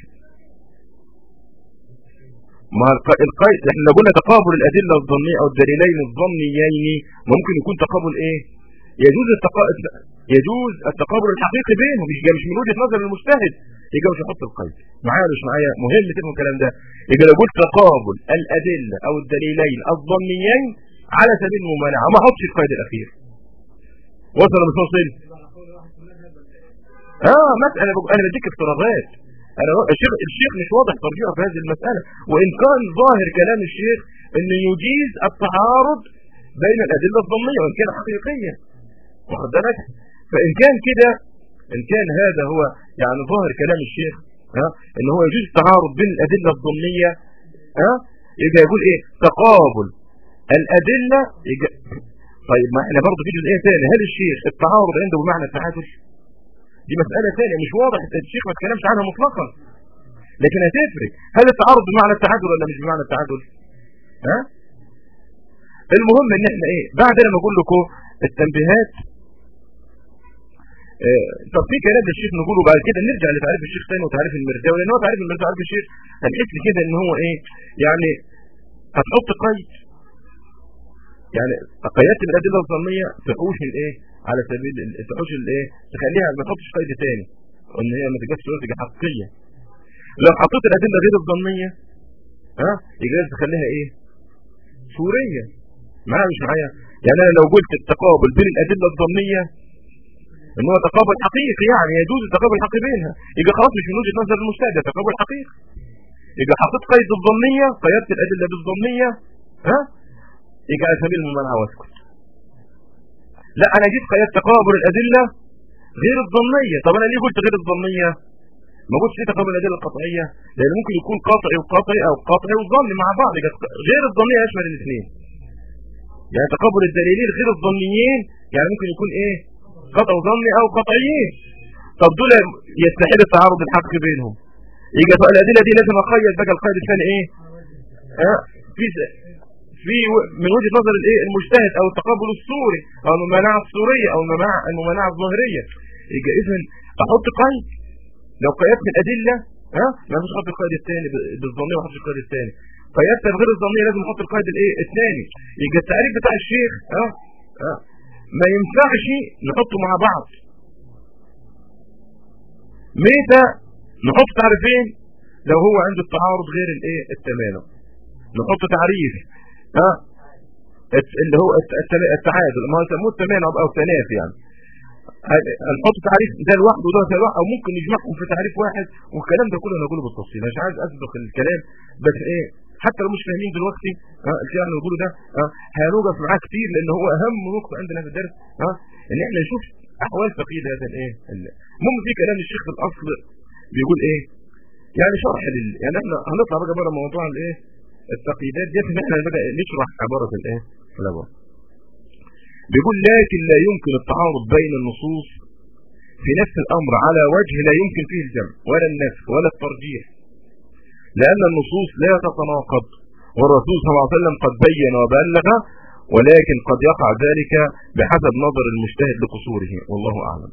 ما القيد احنا لو قلنا تقابل الادله الظنيه او الدليلين الظنيين ممكن يكون تقابل ايه يجوز التقابل يجوز التقابل الحقيقي بينهم مش مش من وجهه نظر المجتهد يبقى مش هحط القيد معايا ولا مش معايا مهم تفهم الكلام ده يبقى لو قلت تقابل الادله او الدليلين الظنيين على سبيل الممانعه ما احطش القيد الاخير وصل مش وصل اه مساله انا بديك افتراضات انا الشيخ الشيخ مش واضح ترجيحه في هذه المساله وان كان ظاهر كلام الشيخ انه يجيز التعارض بين الادله الظنيه وان كان حقيقيا واخد بالك فان كان كده ان كان هذا هو يعني ظاهر كلام الشيخ ها ان هو يجوز التعارض بين الادله الظنيه ها يبقى يقول ايه تقابل الادله يجي طيب ما احنا برضه في جزئيه ثانيه هل الشيخ التعارض عنده بمعنى التعادل دي مساله ثانيه مش واضح الشيخ ما اتكلمش عنها مطلقا لكن هتفرق هل التعارض بمعنى التعادل ولا مش بمعنى التعادل ها المهم ان احنا ايه بعد لما اقول لكم التنبيهات اه طب في كلام للشيخ نقوله بعد كده نرجع لتعريف الشيخ ثاني وتعريف المرداوي لان هو تعريف المرداوي وتعريف الشيخ هنحس كده ان هو ايه يعني هتحط قيد يعني قيادة الأدلة الظنية تحوش الايه على سبيل تحوش الايه تخليها ما تحطش قيد ثاني ان هي ما تبقاش صوريه تبقى حقيقيه لو حطيت الادله غير الظنيه ها يبقى لازم تخليها ايه صوريه معايا مش معايا يعني انا لو قلت التقابل بين الادله الظنيه ان هو تقابل حقيقي يعني يجوز التقابل الحقيقي بينها يبقى خلاص مش من وجهه نظر المجتهد تقابل حقيقي يبقى حطيت قيد الظنيه قيدت الادله بالظنيه ها يبقى على سبيل الممانعه واسكت لا انا جيت قيدت تقابل الادله غير الظنيه طب انا ليه قلت غير الظنيه ما قلتش ليه تقابل الادله القطعيه لان ممكن يكون قاطعي وقاطعي او قاطعي وظني مع بعض غير الظنيه يشمل الاثنين يعني تقابل الدليلين غير الظنيين يعني ممكن يكون ايه قطع ظني او قطعيين طب دول يستحيل التعارض الحقيقي بينهم يجي الادله دي لازم اقيد بقى القيد الثاني ايه اه في في من وجهه نظر الايه المجتهد او التقابل الصوري او الممانعه الصوريه او الممانعه الممانعه الظاهريه يبقى اذا احط قيد لو قيدت الادله ها ما فيش احط القيد الثاني بالظنيه واحط القيد الثاني قيدت غير الظنيه لازم احط القيد الايه الثاني يبقى التعريف بتاع الشيخ ها ها ما ينفعش نحطه مع بعض متى نحط تعريفين لو هو عنده التعارض غير الايه التمانع نحط تعريف ها اللي هو التعادل ما هو يسموه التمانع او التنافي يعني نحط تعريف ده لوحده وده لوحده او ممكن نجمعهم في تعريف واحد والكلام ده كله نقوله بالتفصيل مش عايز اسبق الكلام بس ايه حتى لو مش فاهمين دلوقتي ها الكلام اللي بنقوله ده ها هنوقف معاه كتير لان هو اهم نقطه عندنا في الدرس ها ان احنا نشوف احوال فقيه هذا الايه المهم في كلام الشيخ في الاصل بيقول ايه يعني شرح لل يعني احنا هنطلع بقى بره موضوع الايه التقييدات دي احنا بقى نشرح عباره الايه العباره بيقول لكن لا يمكن التعارض بين النصوص في نفس الامر على وجه لا يمكن فيه الجمع ولا النسخ ولا الترجيح لان النصوص لا تتناقض والرسول صلى الله عليه وسلم قد بين وبلغ ولكن قد يقع ذلك بحسب نظر المجتهد لقصوره والله اعلم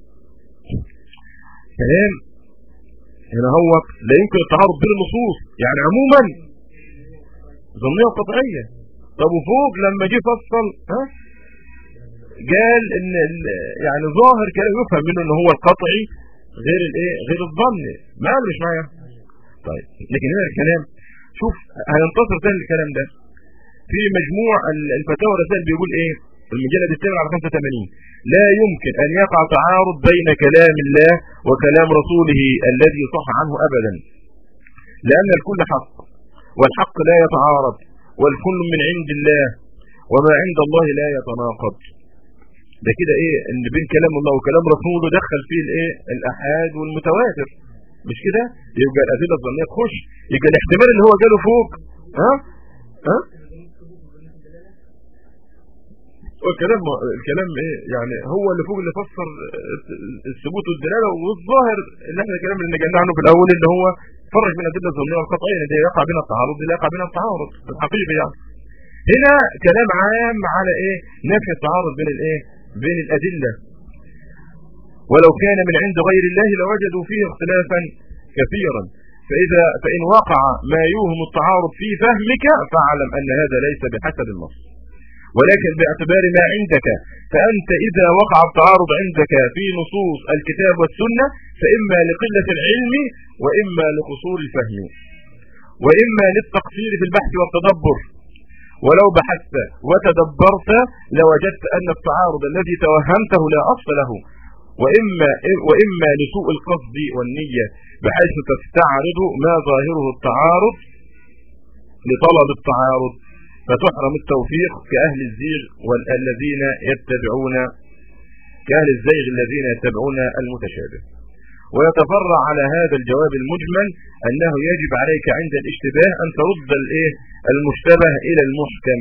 كلام هنا هو لا يمكن التعارض بين النصوص يعني عموما ظنيه قطعيه طب وفوق لما جه فصل ها قال ان يعني ظاهر كلام يفهم منه ان هو القطعي غير الايه غير الظن ما مش معايا طيب لكن هنا الكلام شوف هينتصر تاني الكلام ده في مجموع الفتاوى الرسائل بيقول ايه المجلد الثامن على 85 لا يمكن ان يقع تعارض بين كلام الله وكلام رسوله الذي صح عنه ابدا لان الكل حق والحق لا يتعارض والكل من عند الله وما عند الله لا يتناقض ده كده ايه ان بين كلام الله وكلام رسوله دخل فيه الايه الاحاد والمتواتر مش كده يبقى الادله الظنيه تخش يبقى الاحتمال اللي هو جاله فوق ها ها والكلام الكلام ايه يعني هو اللي فوق اللي فسر الثبوت والدلاله والظاهر اللي احنا الكلام اللي نجينا عنه في الاول اللي هو فرق بين الادله الظنيه والقطعيه ده يقع بين التعارض لا يقع بين التعارض الحقيقي يعني هنا كلام عام على ايه نفي التعارض بين الايه بين الادله ولو كان من عند غير الله لوجدوا فيه اختلافا كثيرا فإذا فإن وقع ما يوهم التعارض في فهمك فاعلم أن هذا ليس بحسب النص ولكن باعتبار ما عندك فأنت إذا وقع التعارض عندك في نصوص الكتاب والسنة فإما لقلة العلم وإما لقصور الفهم وإما للتقصير في البحث والتدبر ولو بحثت وتدبرت لوجدت أن التعارض الذي توهمته لا أصل له وإما, وإما لسوء القصد والنية بحيث تستعرض ما ظاهره التعارض لطلب التعارض فتحرم التوفيق كأهل الزيغ والذين يتبعون كأهل الزيغ الذين يتبعون المتشابه ويتفرع على هذا الجواب المجمل أنه يجب عليك عند الاشتباه أن ترد الايه المشتبه إلى المحكم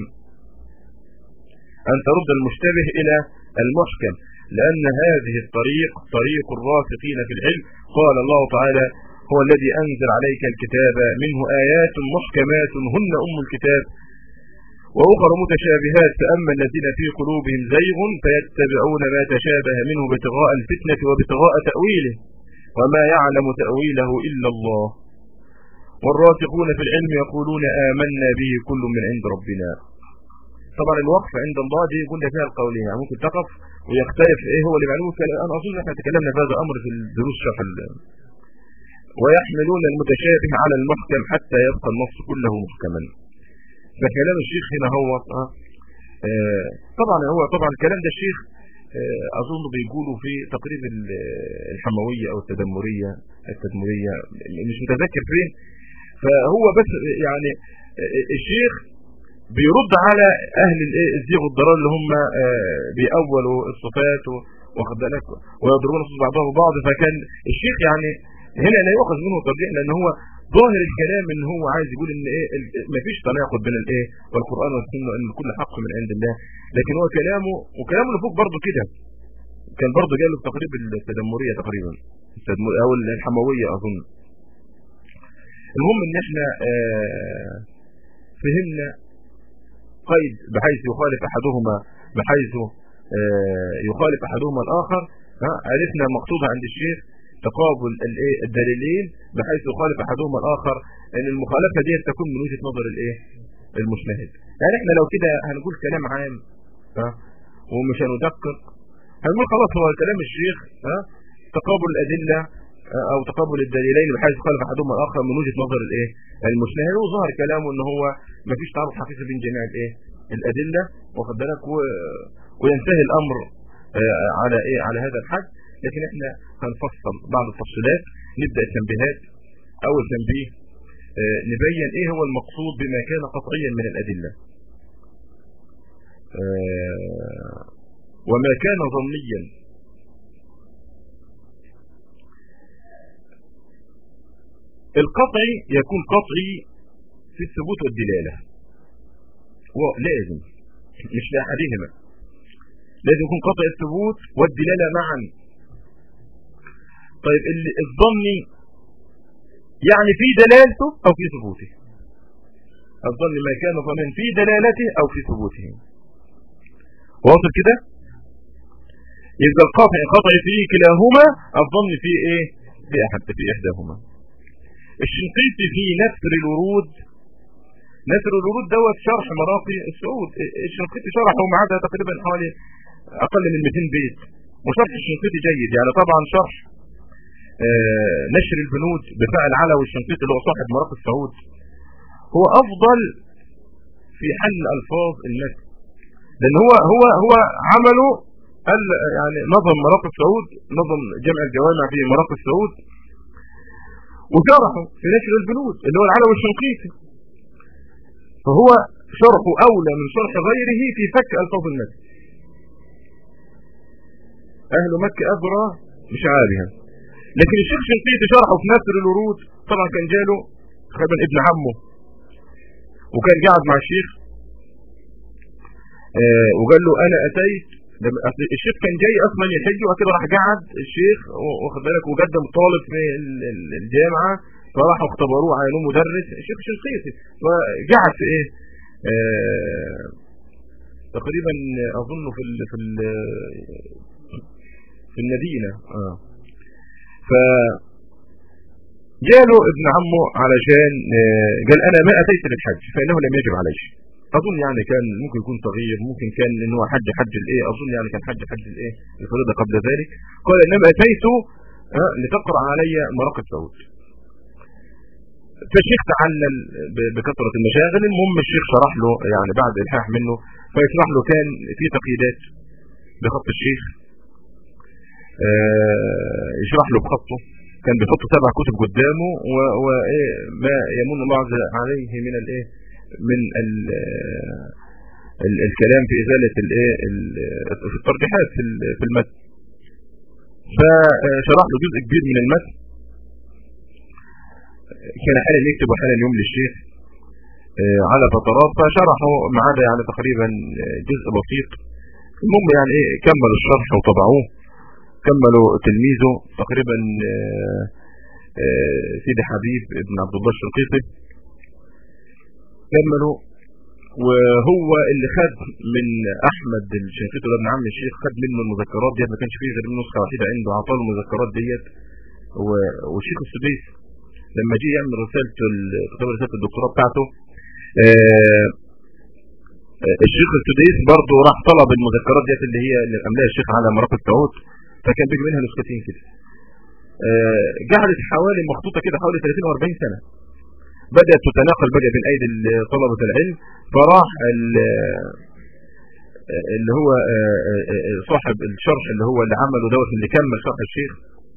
أن ترد المشتبه إلى المحكم لأن هذه الطريق طريق الراسخين في العلم قال الله تعالى هو الذي أنزل عليك الكتاب منه آيات محكمات هن أم الكتاب وأخر متشابهات فأما الذين في قلوبهم زيغ فيتبعون ما تشابه منه ابتغاء الفتنة وابتغاء تأويله وما يعلم تأويله إلا الله والراسخون في العلم يقولون آمنا به كل من عند ربنا طبعا الوقف عند الله دي قلنا فيها القولين يعني ممكن تقف ويختلف ايه هو اللي معلوم انا اظن احنا تكلمنا في هذا الامر في الدروس شرح ويحملون المتشابه على المحكم حتى يبقى النص كله محكما فكلام الشيخ هنا هو آه آه طبعا هو طبعا الكلام ده الشيخ آه اظن بيقولوا في تقريب الحمويه او التدمريه التدمريه مش متذكر فين فهو بس يعني الشيخ بيرد على اهل الزيغ والضلال اللي هم بيأولوا الصفات واخد بالك ويضربون صوت بعضهم بعض فكان الشيخ يعني هنا لا يؤخذ منه ترجيح لان هو ظاهر الكلام ان هو عايز يقول ان ايه ما فيش تناقض بين الايه والقران والسنه ان كل حق من عند الله لكن هو كلامه وكلامه اللي فوق برضه كده كان برضه جاله تقريب التدمريه تقريبا او الحمويه اظن المهم ان احنا آه فهمنا قيد بحيث يخالف احدهما بحيث آه يخالف احدهما الاخر عرفنا المقصود عند الشيخ تقابل الايه الدليلين بحيث يخالف احدهما الاخر ان المخالفه دي تكون من وجهه نظر الايه المجتهد يعني احنا لو كده هنقول كلام عام ها ومش هندقق هنقول خلاص هو كلام الشيخ ها تقابل الادله او تقابل الدليلين بحيث يخالف احدهما الاخر من وجهه نظر الايه المجتهد وظهر كلامه ان هو ما فيش تعارض حقيقي بين جميع الايه الادله واخد بالك وينتهي الامر على ايه على هذا الحد لكن احنا هنفصل بعض التفصيلات نبدا التنبيهات اول تنبيه اه نبين ايه هو المقصود بما كان قطعيا من الادله اه وما كان ظنيا القطعي يكون قطعي في الثبوت والدلاله لازم مش لاحدهما لازم يكون قطع الثبوت والدلاله معا طيب الظني يعني في دلالته او في ثبوته الظن ما كان ظنا في دلالته او في ثبوته واصل كده يبقى القطع قطع فيه كلاهما الظن في ايه في احد في احداهما الشنقيطي في نثر الورود نثر الورود دوت شرح مراقي السعود الشنقيطي شرحه معاه تقريبا حوالي اقل من 200 بيت وشرح الشنقيطي جيد يعني طبعا شرح آه نشر البنود بفاء العلوي والشنقيطي اللي هو صاحب مراقي السعود هو افضل في حل الفاظ المتن لان هو هو هو عمله يعني نظم مراقي السعود نظم جمع الجوامع في مراقي السعود وشرحه في نشر البنود اللي هو العلوي الشنقيطي فهو شرحه اولى من شرح غيره في فك الفاظ المتن اهل مكة ادرى بشعارها لكن الشيخ شنقيطي شرحه في نثر الورود طبعا كان جاله تقريبا ابن عمه وكان قاعد مع الشيخ آه وقال له انا اتيت الشيخ كان جاي اصلا يحج وكده راح قعد الشيخ واخد بالك وقدم طالب في الجامعه فراحوا اختبروه عينوه مدرس الشيخ شنقيطي فقعد في ايه آه تقريبا اظن في ال في ال في المدينه اه ف جاله ابن عمه علشان قال انا ما اتيت للحج فانه لم يجب علي اظن يعني كان ممكن يكون صغير ممكن كان ان هو حج حج الايه اظن يعني كان حج حج الايه الفريضه قبل ذلك قال انما اتيت لتقرا علي مراقب سعود فالشيخ تعلل بكثره المشاغل المهم الشيخ شرح له يعني بعد الحاح منه فيشرح له كان في تقييدات بخط الشيخ يشرح له بخطه كان بيحط سبع كتب قدامه وايه ما يمن الله عليه من الايه من ال ال الكلام في ازاله الايه في الترجيحات في في المتن فشرح له جزء كبير من المتن كان احيانا يكتب واحيانا يوم للشيخ على فترات فشرحه ما عدا يعني تقريبا جزء بسيط المهم يعني ايه كمل الشرح وطبعوه كملوا تلميذه تقريبا سيدي حبيب ابن عبد الله الشنقيطي كملوا وهو اللي خد من احمد الشنقيطي ابن عم الشيخ خد منه المذكرات ديت ما كانش فيه غير نسخه وحيده عنده عطاه المذكرات ديت والشيخ السديس لما جه يعمل رسالته كتاب رساله الدكتوراه بتاعته الشيخ السديس برضه راح طلب المذكرات ديت اللي هي اللي عملها الشيخ على مراقب التعود فكان بيجي منها نسختين كده جعلت حوالي مخطوطه كده حوالي 30 او 40 سنه بدات تتناقل بقى بين ايدي طلبه العلم فراح اللي هو صاحب الشرح اللي هو اللي عمله دوت اللي كمل شرح الشيخ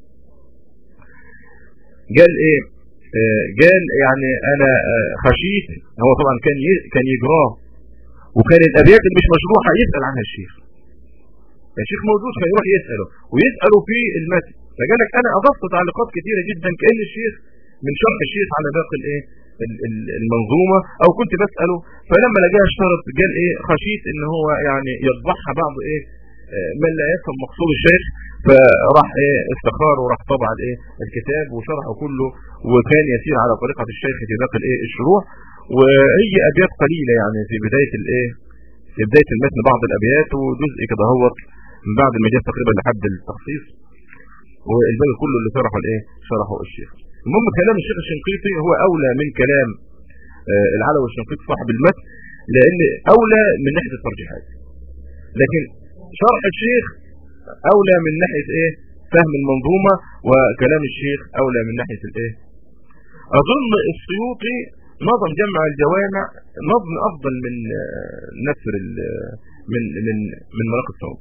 قال ايه قال يعني انا خشيت هو طبعا كان كان يجراه وكان الابيات اللي مش مشروحه يسال عنها الشيخ الشيخ موجود فيروح يساله ويساله في المتن فقال لك انا اضفت تعليقات كثيره جدا كان الشيخ من شرح الشيخ على باقي الايه المنظومه او كنت بساله فلما لقاها اشترط قال ايه خشيت ان هو يعني يطبعها بعض ايه من لا يفهم مقصود الشيخ فراح ايه استخار وراح طبع الايه الكتاب وشرحه كله وكان يسير على طريقه الشيخ في باقي الايه الشروح وهي ابيات قليله يعني في بدايه الايه في بدايه المتن بعض الابيات وجزء كده هوت من بعد المجاز تقريبا لحد التخصيص والباقي كله اللي شرحه الايه شرحه الشيخ المهم كلام الشيخ الشنقيطي هو اولى من كلام آه العلوي الشنقيطي صاحب المتن لان اولى من ناحيه الترجيحات لكن شرح الشيخ اولى من ناحيه ايه فهم المنظومه وكلام الشيخ اولى من ناحيه الايه اظن السيوطي نظم جمع الجوامع نظم افضل من نثر من من من مراقب الصوت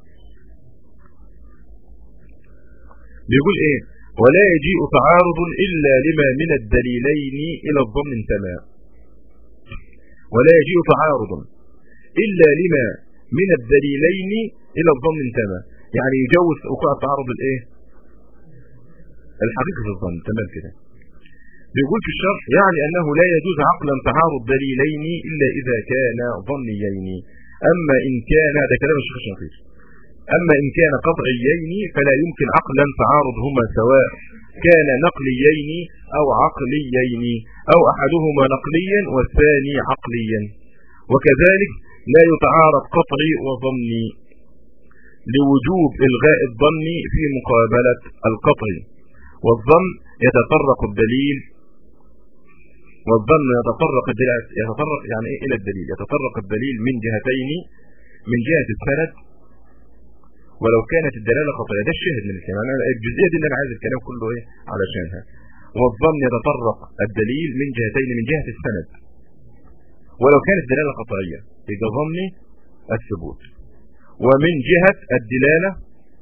بيقول ايه ولا يجيء تعارض الا لما من الدليلين الى الظن انتمى ولا يجيء تعارض الا لما من الدليلين الى الظن انتمى يعني يجوز وقوع تعارض الايه الحقيقه في الظن تمام كده بيقول في الشرح يعني أنه لا يجوز عقلا تعارض دليلين إلا إذا كان ظنيين أما إن كان هذا كلام الشيخ الشنقيطي أما إن كان قطعيين فلا يمكن عقلا تعارضهما سواء كان نقليين أو عقليين أو أحدهما نقليا والثاني عقليا وكذلك لا يتعارض قطعي وظني لوجوب إلغاء الظن في مقابلة القطعي والظن يتطرق الدليل والظن يتطرق الدليل يتطرق يعني ايه الى الدليل يتطرق الدليل من جهتين من جهة السند ولو كانت الدلالة خطيئة ده الشاهد من الكلام انا الجزئية دي اللي انا عايز الكلام كله ايه علشانها والظن يتطرق الدليل من جهتين من جهة السند ولو كانت الدلالة قطعية يبقى ظني الثبوت ومن جهة الدلالة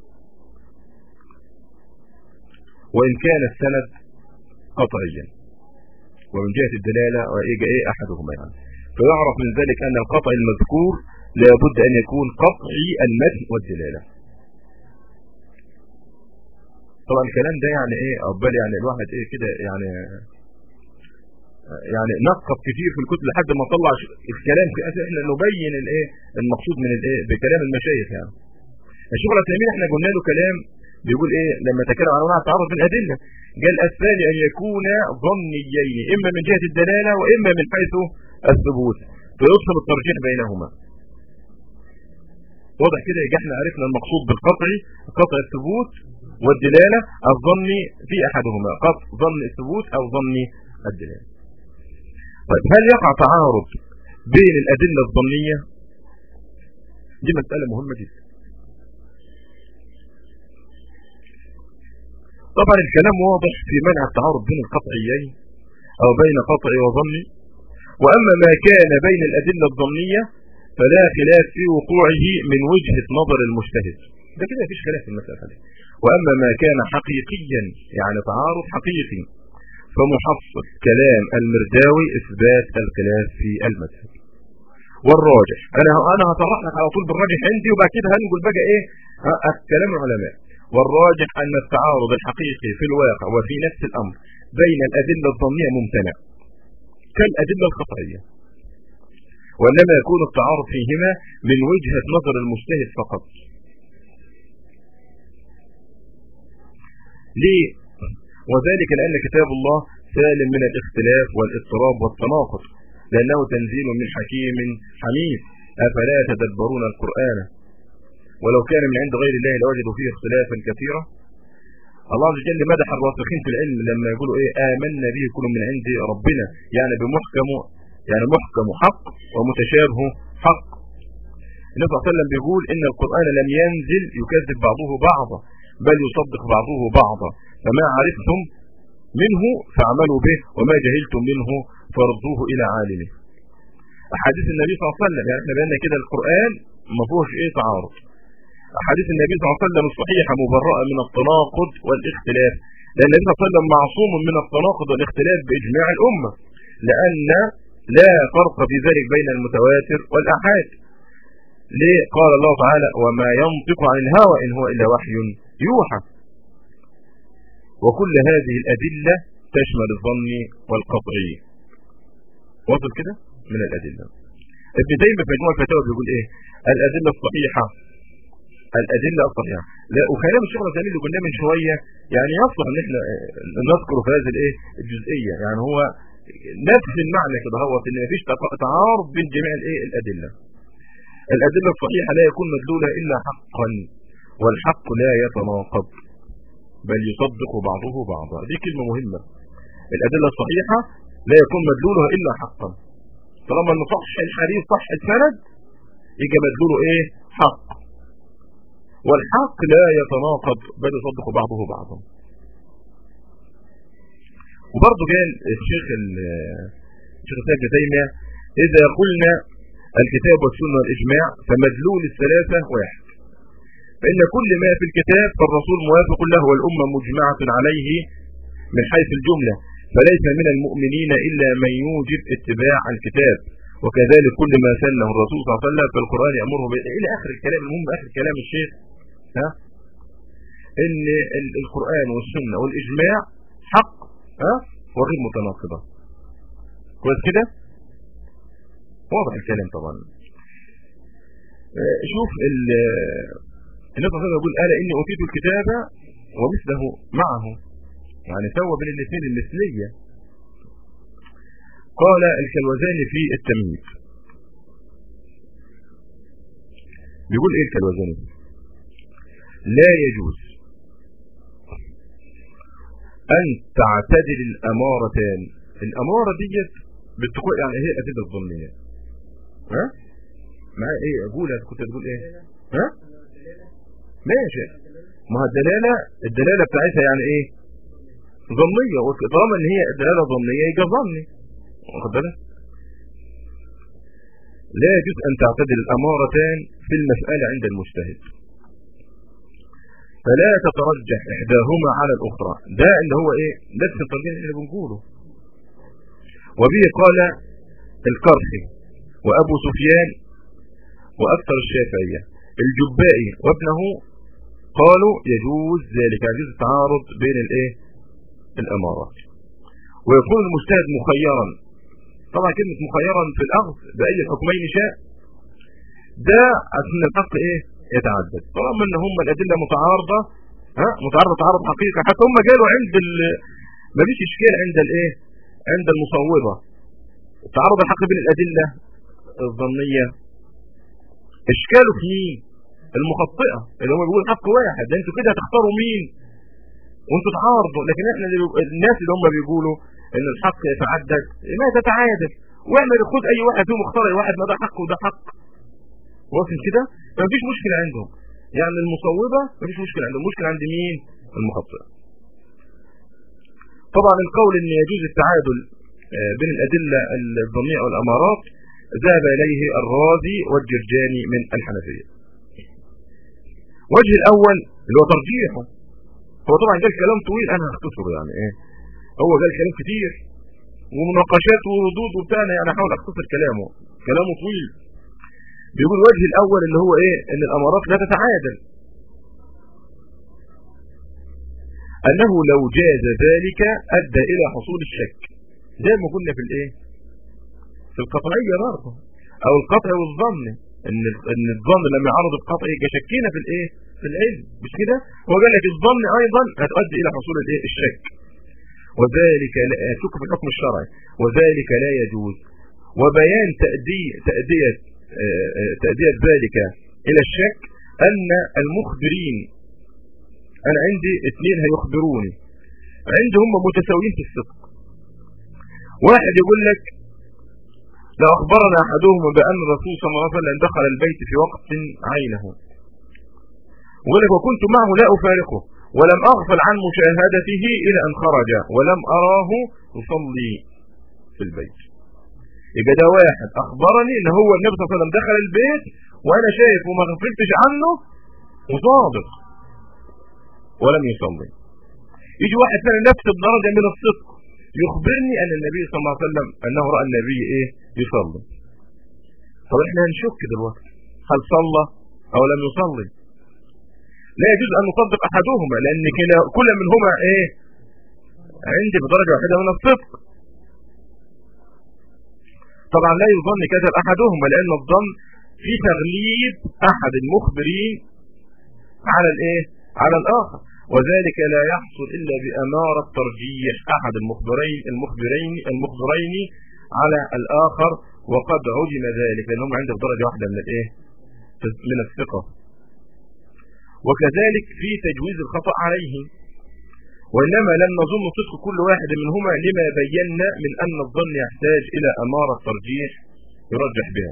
وإن كان السند قطعيا ومن جهة الدلالة وإيجا إيه أحدهما يعني فيعرف من ذلك أن القطع المذكور لابد أن يكون قطعي المتن والدلالة طبعا الكلام ده يعني ايه عقبال يعني الواحد ايه كده يعني يعني نقف كتير في الكتب لحد ما نطلع الكلام في احنا نبين الايه المقصود من الايه بكلام المشايخ يعني الشيخ العثيمين احنا قلنا له كلام بيقول ايه لما تكلم عن انواع التعارض بالادله قال الثاني ان يكون ظنيين اما من جهه الدلاله واما من حيث الثبوت فيفصل الترجيح بينهما واضح كده يبقى احنا عرفنا المقصود بالقطع قطع الثبوت والدلاله الظني في احدهما قطع ظن الثبوت او ظن الدلاله طيب هل يقع تعارض بين الادله الظنيه دي مساله مهمه جدا طبعا الكلام واضح في منع التعارض بين القطعيين او بين قطعي وظني واما ما كان بين الادله الظنيه فلا خلاف في وقوعه من وجهه نظر المجتهد ده كده مفيش خلاف في المساله دي واما ما كان حقيقيا يعني تعارض حقيقي فمحصل كلام المرداوي اثبات الخلاف في المذهب والراجح انا انا هطرح لك على طول بالراجح عندي وبعد كده هنقول بقى ايه كلام العلماء والراجح أن التعارض الحقيقي في الواقع وفي نفس الأمر بين الأدلة الظنية ممتنع كالأدلة القطعية وإنما يكون التعارض فيهما من وجهة نظر المجتهد فقط ليه؟ وذلك لأن كتاب الله سالم من الاختلاف والاضطراب والتناقض لأنه تنزيل من حكيم حميد أفلا يتدبرون القرآن ولو كان من عند غير الله لوجدوا فيه اختلافا كثيرا الله عز وجل مدح الراسخين في العلم لما يقولوا ايه آمنا به كل من عند ربنا يعني بمحكم يعني محكم حق ومتشابه حق النبي صلى الله عليه وسلم بيقول ان القرآن لم ينزل يكذب بعضه بعضا بل يصدق بعضه بعضا فما عرفتم منه فاعملوا به وما جهلتم منه فردوه الى عالمه احاديث النبي صلى الله عليه وسلم يعني احنا بقينا كده القرآن ما فيهوش ايه تعارض احاديث النبي صلى الله عليه وسلم الصحيحة مبرأة من التناقض والاختلاف لان النبي صلى الله عليه وسلم معصوم من التناقض والاختلاف باجماع الامة لان لا فرق في ذلك بين المتواتر والاحاد ليه قال الله تعالى وما ينطق عن الهوى ان هو الا وحي يوحى وكل هذه الادله تشمل الظن والقطعي وصل كده من الادله ابن تيميه في مجموع الفتاوى بيقول ايه الادله الصحيحه الادله الصحيحه لا وكلام الشيخ الاسلامي اللي قلناه من شويه يعني يصلح ان احنا نذكره في هذه الايه الجزئيه يعني هو نفس المعنى كده هو ان مفيش تعارض بين جميع الايه الادله الادله الصحيحه لا يكون مدلولها الا حقا والحق لا يتناقض بل يصدق بعضه بعضا دي كلمه مهمه الادله الصحيحه لا يكون مدلولها الا حقا طالما ان صح الحديث صح السند يجي مدلوله ايه حق والحق لا يتناقض بل يصدق بعضه بعضا وبرضه كان الشيخ الشيخ سيد تيمية إذا قلنا الكتاب والسنة والإجماع فمدلول الثلاثة واحد فإن كل ما في الكتاب فالرسول موافق له والأمة مجمعة عليه من حيث الجملة فليس من المؤمنين إلا من يوجب اتباع الكتاب وكذلك كل ما سنه الرسول صلى الله عليه وسلم فالقرآن يأمره به إلى آخر الكلام المهم آخر كلام الشيخ ها إن القرآن والسنة والإجماع حق ها وغير متناقضة كويس كده واضح الكلام طبعا شوف النبي صلى الله عليه وسلم يقول ألا إني أوتيت الكتاب ومثله معه يعني سوى بين الاثنين المثلية قال الكلوزاني في التمهيد بيقول ايه الكلوزاني لا يجوز ان تعتدل الامارتان الامارة ديت بتقول يعني هي الادله الظنيه ها ما ايه اقول كنت تقول ايه ها ماشي ما الدلاله الدلاله بتاعتها يعني ايه ظنيه طالما ان هي الدلاله ظنيه يبقى ظني واخد بالك لا يجوز ان تعتدل الامارتان في المساله عند المجتهد فلا تترجح احداهما على الاخرى ده اللي هو ايه نفس الترجيح اللي بنقوله وبه قال القرخي وابو سفيان واكثر الشافعيه الجبائي وابنه قالوا يجوز ذلك يجوز التعارض بين الايه الامارات ويكون المجتهد مخيرا طبعا كلمة مخيرا في الأخذ بأي الحكمين شاء ده أن الحق إيه يتعدد طالما ان هم الأدلة متعارضة ها متعارضة تعارض حقيقة حتى هم قالوا عند ال... ما فيش إشكال عند الإيه عند المصوبة التعارض الحق بين الأدلة الظنية إشكاله في مين المخطئة اللي هم بيقولوا الحق واحد ده انتوا كده هتختاروا مين وانتوا تعارضوا لكن احنا اللي الناس اللي هم بيقولوا ان الحق يتعدد ما تتعادل واعمل خد اي واحد فيهم اختار اي واحد ما ده حق وده حق واصل كده مفيش مشكله عندهم يعني المصوبه مفيش مشكله عندهم مشكله عند مين المخطئ طبعا القول ان يجوز التعادل بين الادله الظنيه والامارات ذهب اليه الرازي والجرجاني من الحنفيه وجه الاول اللي هو ترجيحه هو طبعا قال كلام طويل انا هختصره يعني ايه هو قال كلام كتير ومناقشات وردود وبتاع يعني احاول اختصر كلامه كلامه طويل بيقول الوجه الاول اللي هو ايه ان الامارات لا تتعادل انه لو جاز ذلك ادى الى حصول الشك زي ما قلنا في الايه في القطعيه برضه او القطع والظن ان ان الظن لما يعرض القطع يبقى شكينا في الايه في العلم مش كده هو قال لك الظن ايضا هتؤدي الى حصول الايه الشك وذلك لا شك في الحكم الشرعي وذلك لا يجوز وبيان تأدية تأدية تأدية ذلك إلى الشك أن المخبرين أنا عندي اثنين هيخبروني عندي هم متساويين في الصدق واحد يقول لك لأخبرنا أحدهما بأن الرسول صلى الله عليه وسلم دخل البيت في وقت عينه وقال لك وكنت معه لا أفارقه ولم أغفل عن مشاهدته إلى أن خرج ولم أراه يصلي في البيت يبقى ده واحد أخبرني إن هو النبي صلى الله عليه وسلم دخل البيت وأنا شايف وما غفلتش عنه وصادق ولم يصلي يجي واحد ثاني نفس الدرجة من الصدق يخبرني أن النبي صلى الله عليه وسلم أنه رأى النبي إيه يصلي طب احنا هنشك دلوقتي هل صلى أو لم يصلي لا يجوز أن نصدق أحدهما لأن كل منهما إيه عندي بدرجة واحدة من الصدق طبعا لا يظن كذا أحدهما لأن الظن في تغليب أحد المخبرين على الإيه على الآخر وذلك لا يحصل إلا بأمارة ترجيح أحد المخبرين المخبرين المخبرين على الآخر وقد علم ذلك لأنهم عندهم درجة واحدة من الإيه من الثقة وكذلك في تجويز الخطأ عليه وإنما لم نظن صدق كل واحد منهما لما بينا من أن الظن يحتاج إلى أمارة ترجيح يرجح بها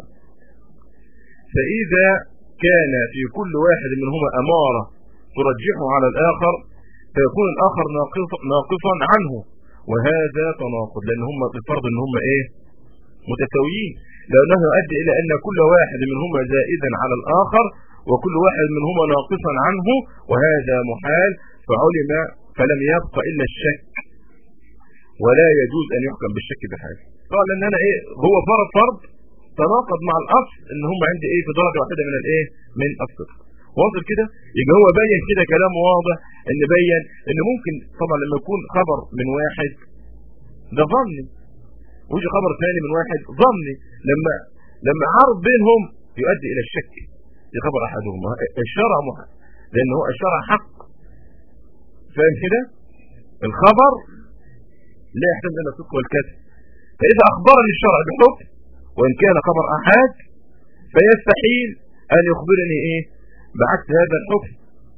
فإذا كان في كل واحد منهما أمارة ترجحه على الآخر فيكون الآخر ناقصا عنه وهذا تناقض لأن هم بفرض أن هم إيه متساويين لأنه يؤدي إلى أن كل واحد منهما زائدا على الآخر وكل واحد منهما ناقصا عنه وهذا محال فعلم فلم يبق إلا الشك ولا يجوز أن يحكم بالشك بحاجة قال أن أنا إيه هو فرض فرض تناقض مع الأصل أن هم عندي إيه في درجة واحدة من الإيه من الصدق واضح كده يبقى هو بين كده كلام واضح ان بين ان ممكن طبعا لما يكون خبر من واحد ده ظني ويجي خبر ثاني من واحد ظني لما لما عرض بينهم يؤدي الى الشك في خبر احدهم الشرع محق لان هو الشرع حق فاهم كده الخبر لا يحتاج الى الصدق والكذب فاذا اخبرني الشرع بحكم وان كان خبر احاد فيستحيل ان يخبرني ايه بعكس هذا الحكم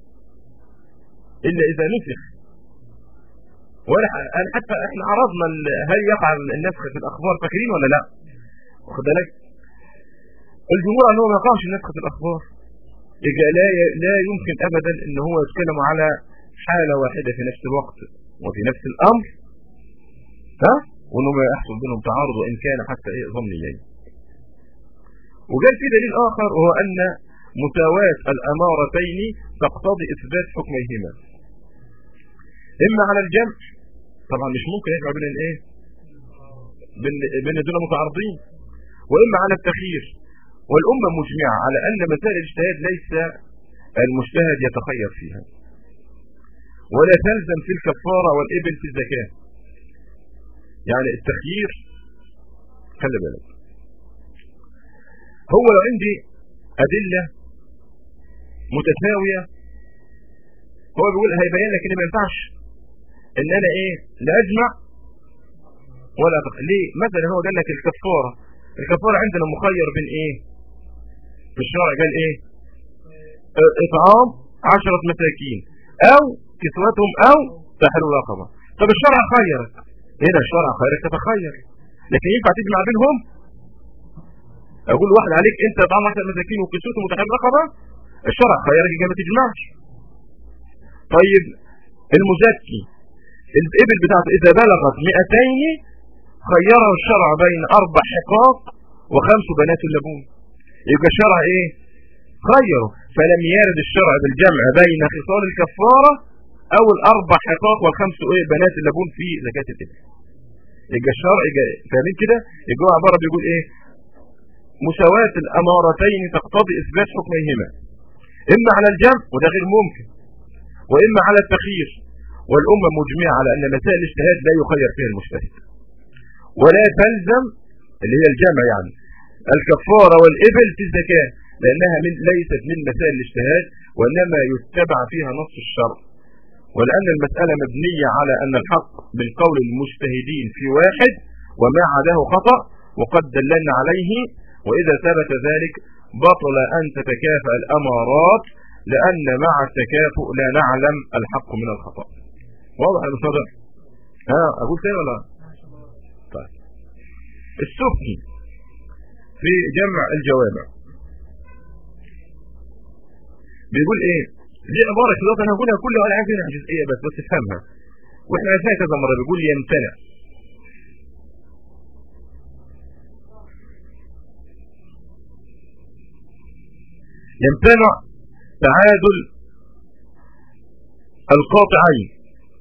إلا إذا نسخ ولا حتى احنا عرضنا هل يقع النسخ في الأخبار فاكرين ولا لا واخد بالك الجمهور أنه ما يقعش النسخ في الأخبار إذا لا لا يمكن أبدا أن هو يتكلم على حالة واحدة في نفس الوقت وفي نفس الأمر ها وأنه ما يحصل بينهم تعارض وإن كان حتى إيه ظنيا وقال في دليل آخر وهو أن مساواة الأمارتين تقتضي إثبات حكميهما إما على الجمع طبعا مش ممكن يجمع بين الايه بين دول متعارضين وإما على التخيير والأمة مجمعة على أن مسائل الاجتهاد ليس المجتهد يتخير فيها ولا تلزم في الكفارة والإبل في الزكاة يعني التخيير خلي بالك هو لو عندي أدلة متساوية هو بيقول هيبين لك ان ما ينفعش ان انا ايه لا اجمع ولا تق... ليه مثلا هو قال لك الكفاره الكفاره عندنا مخير بين ايه في الشرع قال ايه اطعام عشرة مساكين او كسوتهم او تحرير رقبه طب الشرع خيرك هنا الشرع خيرك تتخير لكن ينفع تجمع بينهم اقول واحد عليك انت طعام 10 مساكين وكسوتهم وتحرير رقبه الشرع خيرك ما تجمعش طيب المزكي الابل بتاعته اذا بلغت 200 خيره الشرع بين اربع حقاق وخمس بنات اللبون يبقى الشرع ايه خيره فلم يرد الشرع بالجمع بين خصال الكفارة او الاربع حقاق والخمس ايه بنات اللبون في زكاة الابل يبقى الشرع فاهمين كده يبقى هو عبارة بيقول ايه مساواة الامارتين تقتضي اثبات حكميهما اما على الجمع وده غير ممكن واما على التخيير والامة مجمعة على ان مسائل الاجتهاد لا يخير فيها المجتهد ولا تلزم اللي هي الجمع يعني الكفارة والإبل في الزكاة لأنها من ليست من مسائل الاجتهاد وإنما يتبع فيها نص الشرع ولأن المسألة مبنية على أن الحق بالقول المجتهدين في واحد وما عداه خطأ وقد دللنا عليه وإذا ثبت ذلك بطل أن تتكافأ الأمارات لأن مع التكافؤ لا نعلم الحق من الخطأ واضح يا مصدر ها أقول تاني ولا طيب السفني في جمع الجوامع بيقول ايه دي عبارة كده انا هقولها كلها ولا عارف هنا جزئية بس بس افهمها واحنا عرفناها كذا مرة بيقول يمتنع يمتنع تعادل القاطعين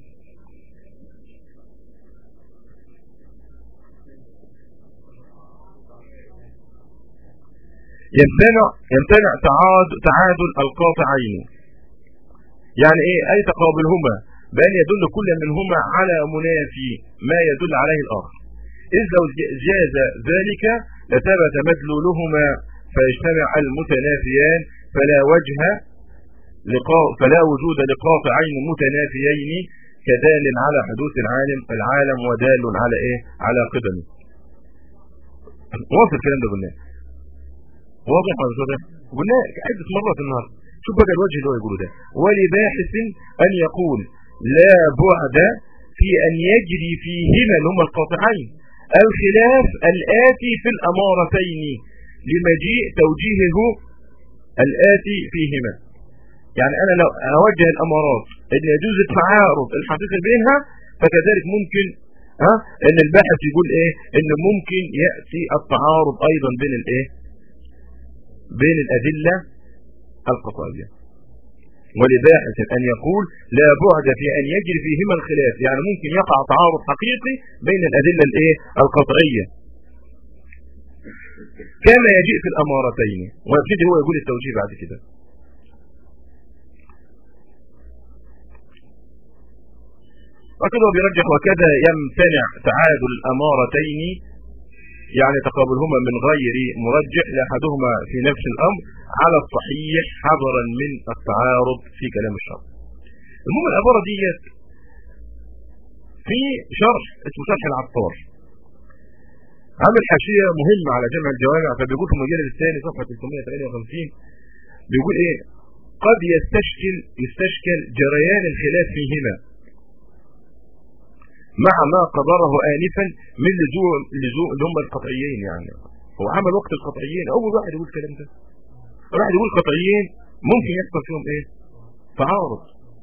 يمتنع يمتنع تعادل القاطعين يعني ايه اي تقابلهما بان يدل كل منهما على منافي ما يدل عليه الاخر اذ لو جاز ذلك لثبت مدلولهما فيجتمع المتنافيان فلا وجه لقاء فلا وجود لقاطعين متنافيين كدال على حدوث العالم العالم ودال على ايه على قدمه واضح الكلام ده قلناه واضح ولا مش واضح قلنا عدة مرات النهارده شوف بقى الوجه اللي هو يقوله ده ولباحث أن يقول لا بعد في أن يجري فيهما اللي هما القاطعين الخلاف الآتي في الأمارتين لمجيء توجيهه الآتي فيهما يعني أنا لو أوجه الأمارات أن يجوز التعارض الحقيقي بينها فكذلك ممكن ها ان الباحث يقول ايه ان ممكن يأتي التعارض ايضا بين الايه بين الادلة القطعية ولباحث أن يقول لا بعد في أن يجري فيهما الخلاف يعني ممكن يقع تعارض حقيقي بين الأدلة الإيه القطعية كما يجيء في الأمارتين ويبتدي هو يقول التوجيه بعد كده وكذا بيرجح وكذا يمتنع تعادل الأمارتين يعني تقابلهما من غير مرجح لأحدهما في نفس الأمر على الصحيح حذرا من التعارض في كلام الشرع المهم العبارة ديت في شرح اسمه شرح العطار عامل حاشية مهمة على جمع الجوامع فبيقول في المجلد الثاني صفحة 358 بيقول ايه قد يستشكل يستشكل جريان الخلاف فيهما مع ما قدره آنفا من لزوم لزوم اللي هم القطعيين يعني هو عمل وقت القطعيين أول واحد يقول الكلام ده واحد يقول قطعيين ممكن يحصل فيهم ايه تعارض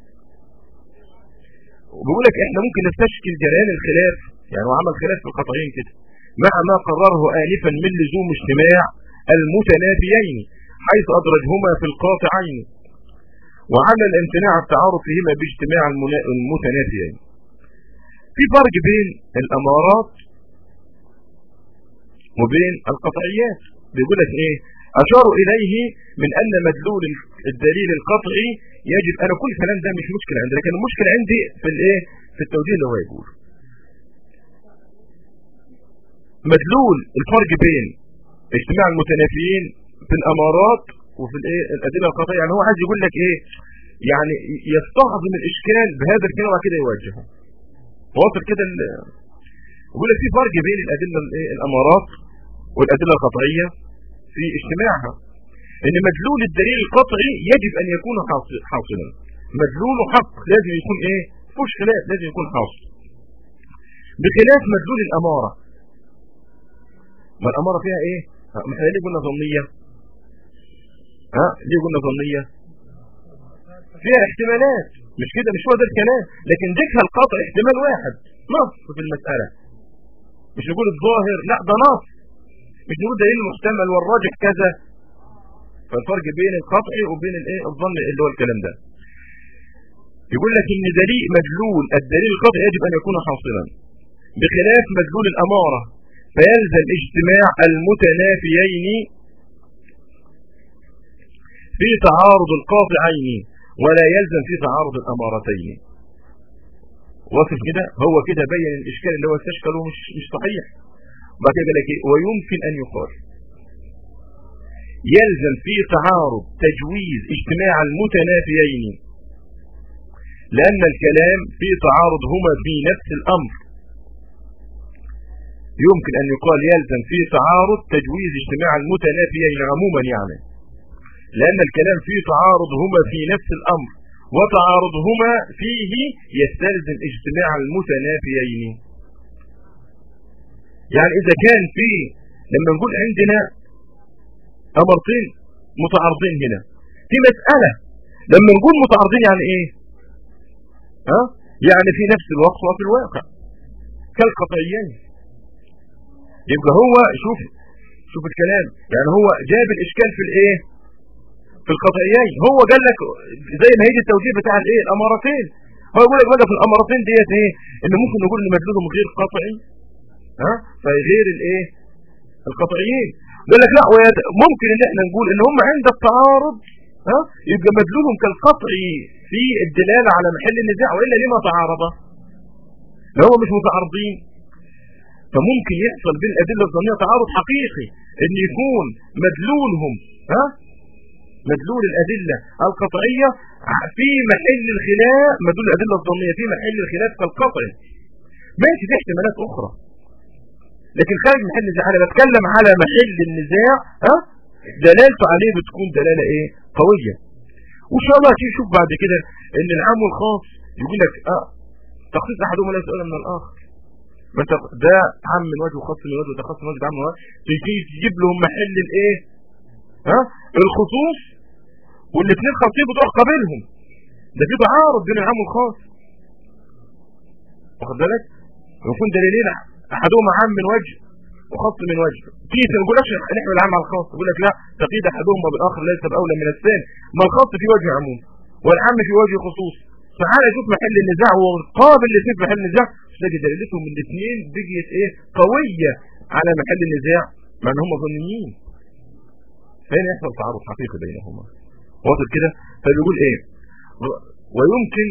وبيقول لك احنا ممكن نستشكل جريان الخلاف يعني هو عمل خلاف في القطعيين كده مع ما قرره آنفا من لزوم اجتماع المتنافيين حيث أدرجهما في القاطعين وعمل امتناع التعارض فيهما باجتماع المتنافيين في فرق بين الامارات وبين القطعيات بيقول لك ايه اشاروا اليه من ان مدلول الدليل القطعي يجب انا كل الكلام ده مش مشكله عندي لكن المشكله عندي في الايه في التوجيه اللي هو يقول مدلول الفرق بين اجتماع المتنافيين في الامارات وفي الايه الادله القطعيه يعني هو عايز يقول لك ايه يعني يستعظم الاشكال بهذا الكلام وكده كده يوجهه واصل كده يقول لك في فرق بين الادله الامارات والادله القطعيه في اجتماعها ان مدلول الدليل القطعي يجب ان يكون حاصلا مدلوله حق لازم يكون ايه فيش خلاف لازم يكون حاصل بخلاف مدلول الاماره ما الاماره فيها ايه ما احنا ليه قلنا ظنيه ها ليه قلنا ظنيه فيها احتمالات مش كده مش هو ده الكلام لكن ذكر القطع احتمال واحد نص في المسألة مش نقول الظاهر لا ده نص مش نقول دليل محتمل والراجح كذا فالفرق بين القطع وبين الايه الظن اللي هو الكلام ده يقول لك ان دليل مدلول الدليل القطع يجب ان يكون حاصلا بخلاف مدلول الاماره فيلزم اجتماع المتنافيين في تعارض القاطعين ولا يلزم في تعارض الأمارتين وصف كده هو كده بين الإشكال اللي هو استشكله مش, مش صحيح بعد كده لك إيه؟ ويمكن أن يقال يلزم في تعارض تجويز اجتماع المتنافيين لأن الكلام في تعارض هما في نفس الأمر يمكن أن يقال يلزم في تعارض تجويز اجتماع المتنافيين عموما يعني لأن الكلام فيه تعارض هما في نفس الأمر وتعارضهما فيه يستلزم اجتماع المتنافيين يعني إذا كان في لما نقول عندنا امرتين متعارضين هنا في مسألة لما نقول متعارضين يعني ايه ها يعني في نفس الوقت وفي الواقع كالقطعيين يبقى هو شوف شوف الكلام يعني هو جاب الاشكال في الايه في القطعيين هو قال لك زي ما هيجي التوجيه بتاع الايه الامارتين هو يقول لك بقى في الامارتين ديت ايه ان ممكن نقول ان مدلولهم غير قطعي ها فغير الايه القطعيين يقول لك لا ممكن ان احنا نقول ان هم عند التعارض ها يبقى مدلولهم كالقطعي في الدلاله على محل النزاع والا لما تعارض لو هم مش متعارضين فممكن يحصل بين الادله الظنيه تعارض حقيقي ان يكون مدلولهم ها مدلول الادله القطعيه في محل الخلاف مدلول الادله الظنيه في محل الخلاف كالقطعي ماشي في احتمالات اخرى لكن خارج محل النزاع انا بتكلم على محل النزاع ها دلالته عليه بتكون دلاله ايه قويه وان شاء الله هتشوف بعد كده ان العام والخاص يقول لك اه تخصيص احدهما لا يسأل من الاخر ما انت ده عام من وجه وخاص من وجه وده خاص من وجه عام من وجه تيجي تجيب لهم محل الايه ها الخصوص والاثنين خاصين بتروح قابلهم ده في تعارض بين العام والخاص واخد بالك يكون دليلين احدهما عام من وجه وخاص من وجه في ما نقولكش نحمل العام على الخاص يقول لك لا تقيد احدهما بالاخر ليس باولى من الثاني ما الخاص في وجه عموم والعام في وجه خصوص تعالى شوف محل النزاع وقابل الاثنين في محل النزاع تلاقي دليلتهم من الاثنين بقيت ايه قويه على محل النزاع مع ان هم ظنيين فين يحصل تعارض حقيقي بينهما واضح كده فبيقول ايه ويمكن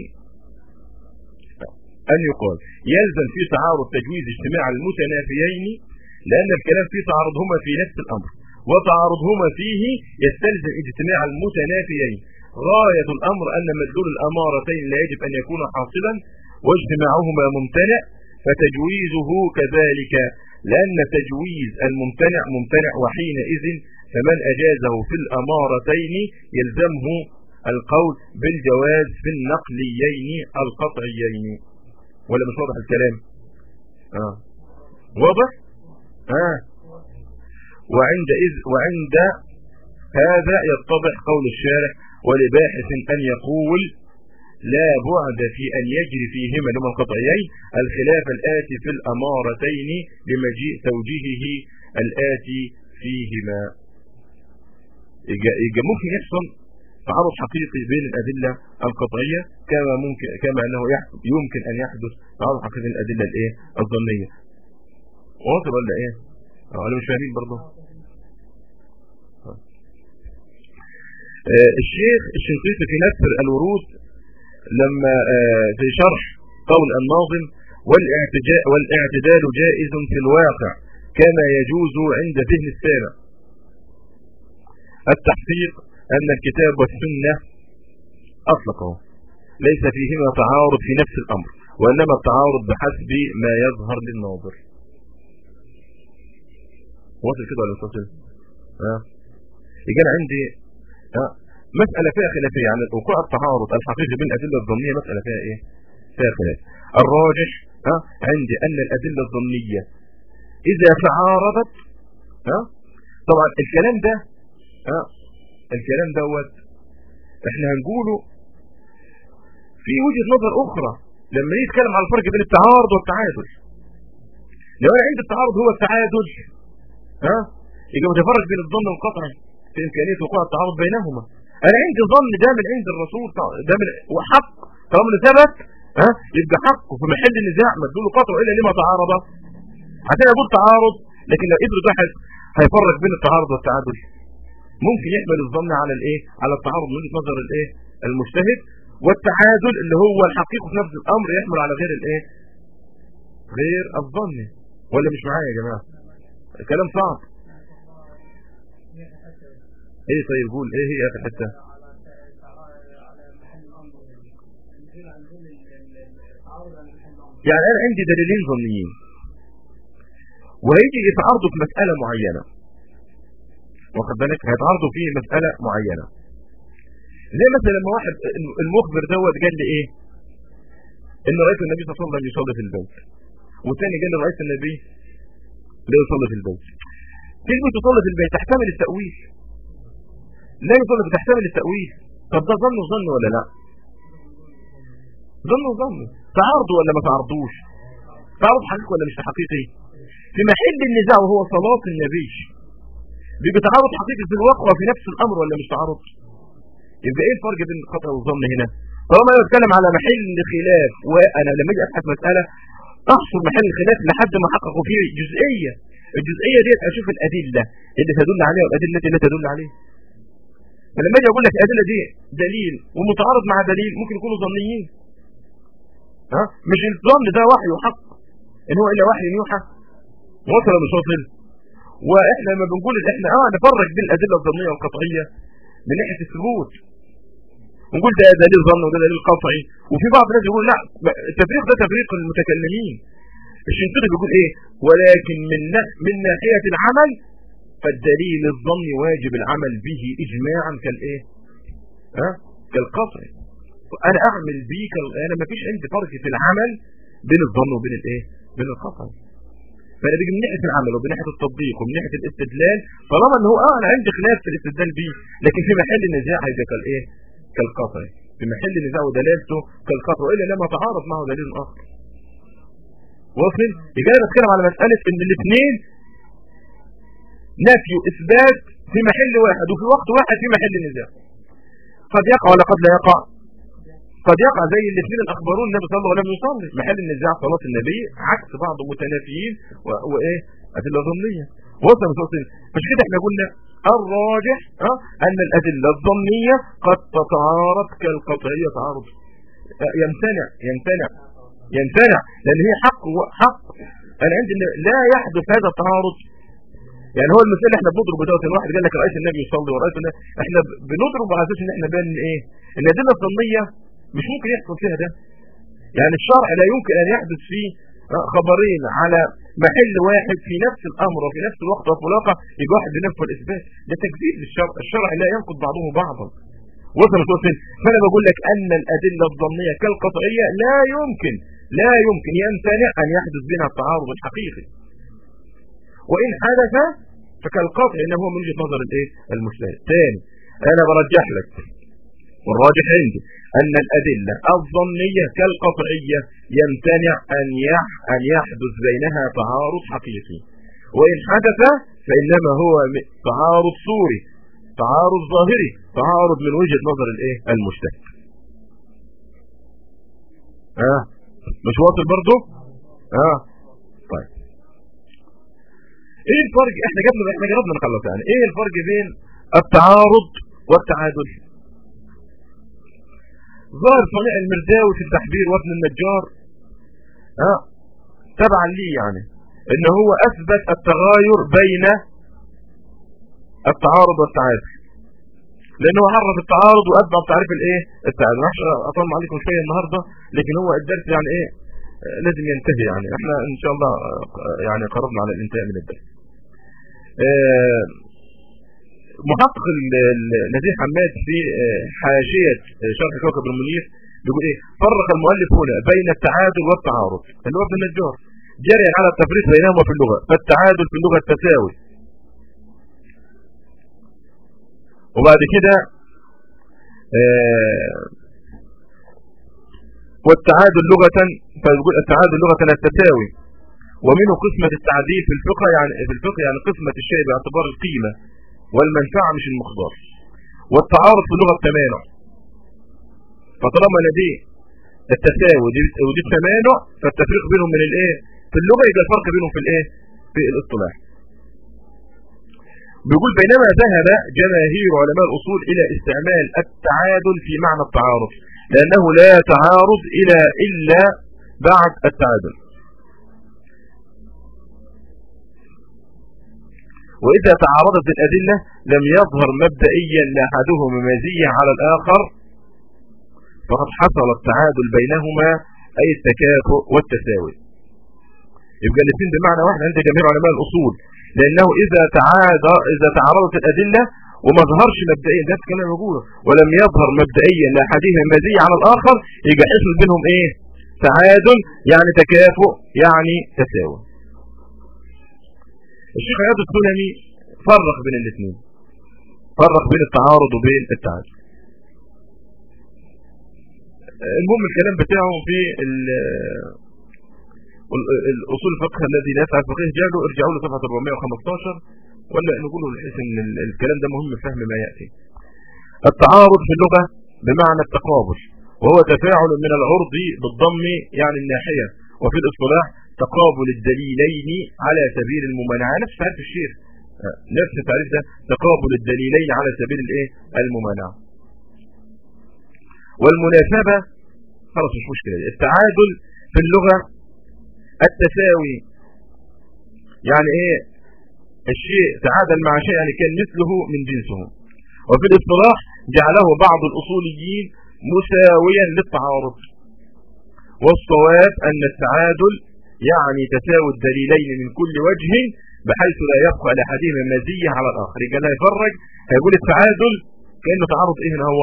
أن يقال يلزم في تعارض تجويز اجتماع المتنافيين لأن الكلام في تعارضهما في نفس الأمر وتعارضهما فيه يستلزم اجتماع المتنافيين غاية الأمر أن مدلول الأمارتين لا يجب أن يكون حاصلا واجتماعهما ممتنع فتجويزه كذلك لأن تجويز الممتنع ممتنع وحينئذ فمن أجازه في الأمارتين يلزمه القول بالجواز في النقليين القطعيين ولا مش واضح الكلام آه. واضح آه. وعند إذ وعند هذا يتضح قول الشارع ولباحث أن يقول لا بعد في أن يجري فيهما لما القطعيين الخلاف الآتي في الأمارتين بمجيء توجيهه الآتي فيهما يبقى ممكن يحصل تعارض حقيقي بين الأدلة القطعية كما ممكن كما أنه يمكن أن يحدث تعارض حقيقي بين الأدلة الإيه الظنية واضح ولا إيه؟ ولا مش فاهمين برضه؟ آه الشيخ الشنقيطي في نثر الورود لما آه في شرح قول الناظم والاعتدال جائز في الواقع كما يجوز عند ذهن السامع التحقيق أن الكتاب والسنة أطلقه ليس فيهما تعارض في نفس الأمر وإنما التعارض بحسب ما يظهر للناظر واصل كده ولا واصل ها يجي عندي ها مسألة فيها خلافية عن وقوع التعارض الحقيقي بين الأدلة الظنية مسألة فيها إيه فيها خلاف الراجح ها عندي أن الأدلة الظنية إذا تعارضت ها طبعا الكلام ده ها الكلام دوت احنا هنقوله في وجهة نظر أخرى لما يتكلم على الفرق بين التعارض والتعادل لو أنا عندي التعارض هو التعادل ها يبقى متفرق بين الظن والقطع في إمكانية وقوع التعارض بينهما أنا عندي ظن ده من عند الرسول ده من وحق طالما ثبت ها يبقى حق في محل النزاع مدلول قطع إلا لما تعارض عشان أقول تعارض لكن لو افرض واحد هيفرق بين التعارض والتعادل ممكن يحمل الظن على الايه على التعارض من وجهه نظر الايه المجتهد والتعادل اللي هو الحقيقه في نفس الامر يحمل على غير الايه غير الظن ولا مش معايا يا جماعه الكلام صعب ايه طيب قول ايه هي اخر حته يعني انا عندي دليلين ظنيين وهيجي يتعارضوا في مساله معينه واخد بالك هيتعارضوا في مسألة معينة زي مثلا لما واحد المخبر دوت قال لي ايه ان رأيت النبي صلى الله عليه وسلم يصلي في البيت والثاني قال لي رأيت النبي لا يصلي في البيت كلمة تصلي في البيت تحتمل التأويل لا يقول لك تحتمل التأويل طب ده ظن وظن ولا لا ظن وظن تعارض ولا ما تعرضوش تعارض حقيقي ولا مش حقيقي في محل النزاع وهو صلاة النبي بيبقى تعارض حقيقي في الواقع في نفس الامر ولا مش تعارض يبقى ايه الفرق بين الخطأ والظن هنا طالما انا بتكلم على محل خلاف وانا لما اجي ابحث مساله احصر محل الخلاف لحد ما احققوا فيه جزئيه الجزئيه ديت اشوف الادله اللي تدل عليها والادله التي لا تدل عليها فلما اجي اقول لك الادله دي دليل ومتعارض مع دليل ممكن يكونوا ظنيين ها مش الظن ده وحي وحق ان هو الا وحي يوحى وصل مش وصل واحنا لما بنقول ان احنا اه نفرق بين الادله الظنيه والقطعيه من ناحيه الثبوت ونقول ده دليل ظن وده دليل قطعي وفي بعض الناس يقول لا التفريق ده تفريق المتكلمين الشنقيطي بيقول ايه ولكن من من ناحيه العمل فالدليل الظني واجب العمل به اجماعا كالايه ها كالقطع انا اعمل بيه كال... انا ما فيش عندي فرق في العمل بين الظن وبين الايه بين القطع فانا بيجي من ناحيه العمل ومن ناحيه التطبيق ومن ناحيه الاستدلال طالما ان هو اه انا عندي خلاف في الاستدلال بيه لكن في محل النزاع هيبقى كالايه كالقطع في محل النزاع ودلالته كالقطع والا لما تعارض معه دليل اخر واصل يبقى انا بتكلم على مساله ان الاثنين نفي واثبات في محل واحد وفي وقت واحد في محل النزاع قد يقع ولا قد لا يقع قد يقع زي الاثنين الاخبارون النبي صلى الله عليه وسلم يصلي محل النزاع صلاه النبي عكس بعض متنافيين وايه ادله ظنيه وصل وصل مش كده احنا قلنا الراجح اه ان الادله الظنيه قد تتعارض كالقطعيه تعارض يمتنع يمتنع يمتنع لان هي حق حق انا عندي لا يحدث هذا التعارض يعني هو المثال احنا بنضرب دوت الواحد قال لك رايت النبي يصلي ورايت احنا بنضرب على اساس ان احنا بين ايه الادله الظنيه مش ممكن يحصل فيها ده يعني الشرع لا يمكن ان يحدث فيه خبرين على محل واحد في نفس الامر وفي نفس الوقت وفي الواقع يبقى واحد بنفس الاثبات ده تكذيب للشرع الشرع لا ينقض بعضه بعضا وصلت وصل فانا بقول لك ان الادله الظنيه كالقطعيه لا يمكن لا يمكن يمتنع ان يحدث بينها التعارض الحقيقي وان حدث فكالقطع انه هو من وجهه نظر الايه المجتهد ثاني انا برجح لك والراجح عندي أن الأدلة الظنية كالقطعية يمتنع أن أن يحدث بينها تعارض حقيقي وإن حدث فإنما هو تعارض صوري تعارض ظاهري تعارض من وجهة نظر الايه المجتهد ها آه. مش واصل برضه ها آه. طيب ايه الفرق احنا جبنا احنا جربنا نخلص يعني ايه الفرق بين التعارض والتعادل ظاهر صنيع المرداوي في التحبير وابن النجار ها تبعا لي يعني ان هو اثبت التغاير بين التعارض والتعادل لانه عرف التعارض واتبع بتعريف الايه التعادل مش اطلع عليكم شويه النهارده لكن هو الدرس يعني ايه لازم ينتهي يعني احنا ان شاء الله يعني قربنا على الانتهاء من الدرس اه محقق نزيه حماد في حاشية شرح كوكب المنير بيقول ايه فرق المؤلف هنا بين التعادل والتعارض اللي هو ابن النجار جريا على التفريق بينهما في اللغة فالتعادل في اللغة التساوي وبعد كده والتعادل لغة فيقول التعادل لغة التساوي ومنه قسمة التعديل في الفقه يعني في الفقه يعني قسمة الشيء باعتبار القيمة والمنفعة مش المقدار والتعارض في اللغة التمانع فطالما دي التساوي ودي التمانع فالتفريق بينهم من الايه في اللغة يبقى الفرق بينهم في الايه في الاصطلاح بيقول بينما ذهب جماهير علماء الأصول إلى استعمال التعادل في معنى التعارض لأنه لا تعارض إلى إلا بعد التعادل وإذا تعارضت الأدلة لم يظهر مبدئيا لأحدهما مزية على الآخر فقد حصل التعادل بينهما أي التكافؤ والتساوي يبقى الاثنين بمعنى واحد عند جميع علماء الأصول لأنه إذا تعاد إذا تعارضت الأدلة وما ظهرش مبدئيا ده كلام موجود ولم يظهر مبدئيا لأحدهما مزية على الآخر يبقى حصل بينهم إيه تعادل يعني تكافؤ يعني تساوي الشيخ عياض السلمي فرق بين الاثنين فرق بين التعارض وبين التعادل المهم الكلام بتاعه في الاصول الفقه الذي لا يفعل فقيه جاله ارجعوا له صفحه 415 ولا نقوله بحيث ان الكلام ده مهم فهم ما ياتي التعارض في اللغه بمعنى التقابل وهو تفاعل من العرض بالضم يعني الناحيه وفي الاصطلاح تقابل الدليلين على سبيل الممانعه نفس تعريف الشيخ نفس التعريف ده تقابل الدليلين على سبيل الايه الممانعه والمناسبه خلاص مش مشكله التعادل في اللغه التساوي يعني ايه الشيء تعادل مع شيء يعني كان مثله من جنسه وفي الاصطلاح جعله بعض الاصوليين مساويا للتعارض والصواب ان التعادل يعني تساوي الدليلين من كل وجه بحيث لا يبقى لاحدهما مزيه على الاخر يبقى لا يفرج هيقول التعادل كانه تعارض ايه هنا هو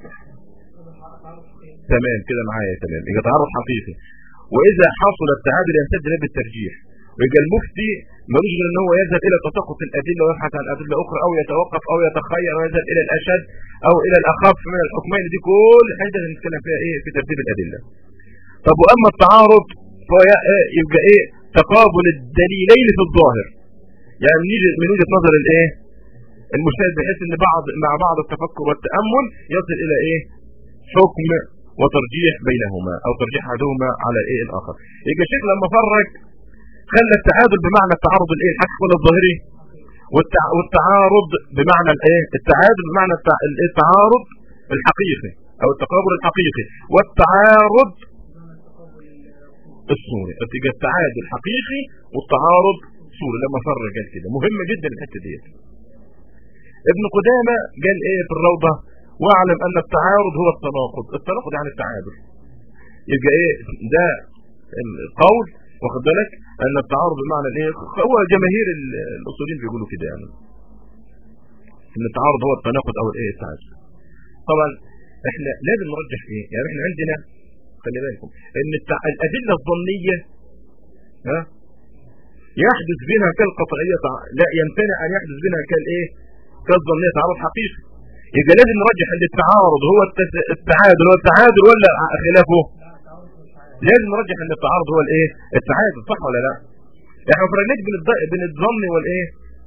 تمام كده معايا تمام يبقى تعارض حقيقي واذا حصل التعادل يمتد له بالترجيح ويبقى المفتي ملوش غير ان هو يذهب الى تساقط الادله ويبحث عن ادله اخرى او يتوقف او يتخير ويذهب الى الاشد او الى الاخف من الحكمين دي كل حاجه نتكلم فيها ايه في ترتيب الادله طب واما التعارض فهو يبقى ايه تقابل الدليلين في الظاهر يعني من وجهه نظر الايه المجتهد بحيث ان بعض مع بعض التفكر والتامل يصل الى ايه حكم وترجيح بينهما او ترجيح احدهما على ايه الاخر يبقى الشيخ لما فرق خلى التعادل بمعنى التعارض الايه الحقيقي ولا الظاهري والتع... والتعارض بمعنى الايه التعادل بمعنى التع... التعارض الحقيقي او التقابل الحقيقي والتعارض الصوري يبقى التعادل حقيقي والتعارض صوري لما فرق قال كده مهمه جدا الحته ديت ابن قدامه قال ايه في الروضه واعلم ان التعارض هو التناقض التناقض يعني التعادل يبقى ايه ده القول واخد بالك ان التعارض بمعنى الايه هو جماهير الاصوليين بيقولوا كده يعني ان التعارض هو التناقض او الايه التعادل طبعا احنا لازم نرجح ايه يعني احنا عندنا خلي بالكم ان التع... الادله الظنيه ها يحدث بها كالقطعيه لا يمتنع ان يحدث بها كالايه كالظنيه تعارض حقيقي يبقى لازم نرجح ان التعارض هو التعادل هو التعادل ولا خلافه لازم نرجح ان التعارض هو الايه التعادل صح ولا لا احنا ما فرقناش بين بين الظن والايه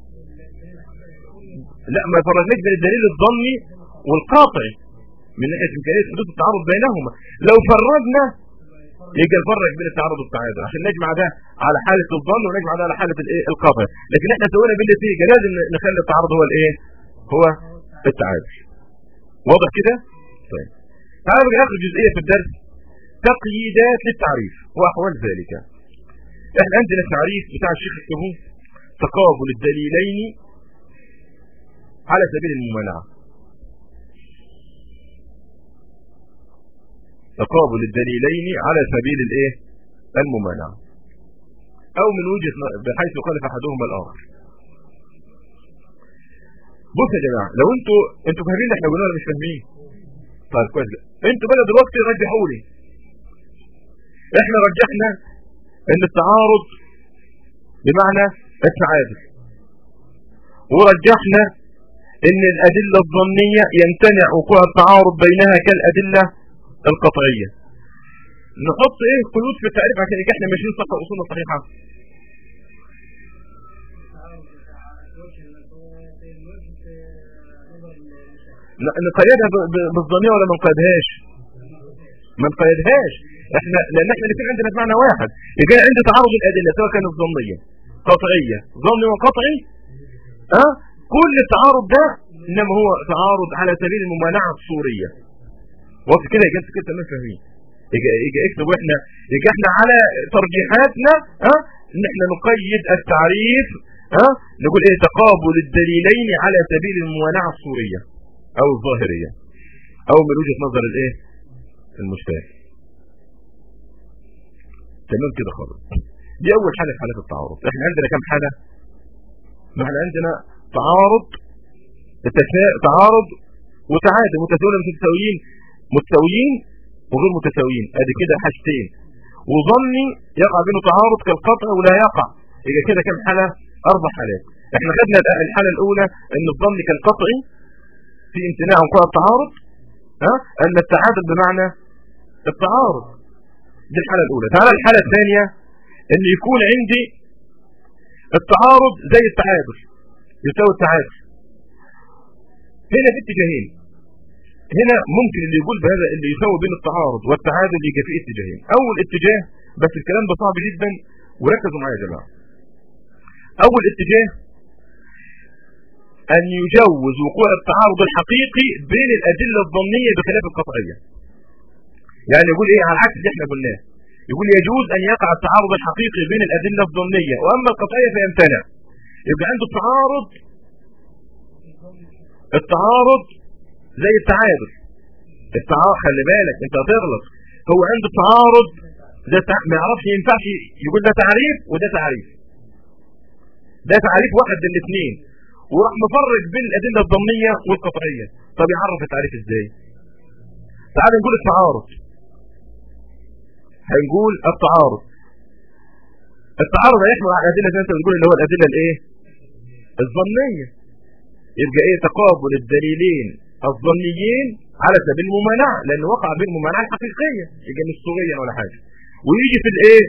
لا ما فرقناش بين الدليل الظني والقاطعي من ناحيه امكانيه حدوث التعارض بينهما لو فرجنا يبقى نفرق بين التعارض والتعادل عشان نجمع ده على حاله الظن ونجمع ده على حاله الايه القاطع لكن احنا سوينا بين الاثنين لازم نخلي التعارض هو الايه هو التعادل واضح كده طيب تعالوا بقى اخر جزئيه في الدرس تقييدات للتعريف واحوال ذلك احنا عندنا التعريف بتاع الشيخ الكهو تقابل الدليلين على سبيل الممانعه تقابل الدليلين على سبيل الايه الممانعه او من وجهه بحيث يخالف احدهما الاخر بص يا جماعه لو انتوا انتوا فاهمين احنا قلنا ولا مش فاهمين طيب كويس انتوا بقى دلوقتي رجحوا لي احنا رجحنا ان التعارض بمعنى التعادل ورجحنا ان الادله الظنيه يمتنع وقوع التعارض بينها كالادله القطعيه نحط ايه قيود في التعريف عشان يبقى احنا ماشيين صح اصولنا الصحيحه نقيدها بالظنيه ولا ما نقيدهاش ما نقيدهاش احنا لان احنا الاثنين عندنا بمعنى واحد يبقى عندي تعارض الادله سواء كانت ظنيه قطعيه ظني وقطعي ها أه؟ كل التعارض ده انما هو تعارض على سبيل الممانعه الصوريه وقت كده يبقى انت كده تمام فاهمين يجي يجي اكتب واحنا يجي احنا على ترجيحاتنا ها أه؟ ان احنا نقيد التعريف ها أه؟ نقول ايه تقابل الدليلين على سبيل الممانعه الصوريه او الظاهريه او من وجهه نظر الايه المجتهد تمام كده خالص دي اول حاله في حالات التعارض احنا عندنا كم حاله ما احنا عندنا تعارض تعارض وتعادل متساويين متساويين متساويين وغير متساويين ادي كده حاجتين وظني يقع بينه تعارض كالقطع ولا يقع يبقى كده كم حاله اربع حالات احنا خدنا الحاله الاولى ان الظن كالقطعي في امتناع عن قوى التعارض ها ان التعادل بمعنى التعارض دي الحالة الاولى تعالى الحالة الثانية ان يكون عندي التعارض زي التعادل يساوي التعادل هنا في اتجاهين هنا ممكن اللي يقول بهذا اللي يساوي بين التعارض والتعادل يجي في اتجاهين اول اتجاه بس الكلام ده صعب جدا وركزوا معايا يا جماعه اول اتجاه ان يجوز وقوع التعارض الحقيقي بين الادله الظنيه بخلاف القطعيه يعني يقول ايه على عكس اللي احنا قلناه يقول يجوز ان يقع التعارض الحقيقي بين الادله الظنيه واما القطعيه فيمتنع يبقى عنده تعارض التعارض زي التعادل التعارض خلي بالك انت هتغلط هو عنده تعارض ده تع... ما يعرفش ينفعش يقول ده تعريف وده تعريف ده تعريف واحد من الاثنين وراح مفرق بين الادله الضمنيه والقطعيه طب يعرف التعريف ازاي تعال نقول التعارض هنقول التعارض التعارض هيحمل على الادله زي ما انت بتقول اللي هو الادله الايه الظنيه يبقى ايه تقابل الدليلين الظنيين على سبيل الممانعه لان وقع بين الممانعه الحقيقيه يبقى مش صوريا ولا حاجه ويجي في الايه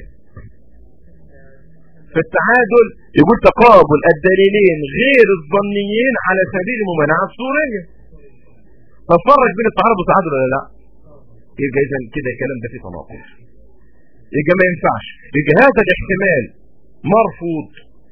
في التعادل يقول تقابل الدليلين غير الظنيين على سبيل الممانعه الصوريه ففرق بين التعارض والتعادل ولا لا يبقى اذا كده الكلام ده فيه تناقض يبقى ما ينفعش يبقى هذا الاحتمال مرفوض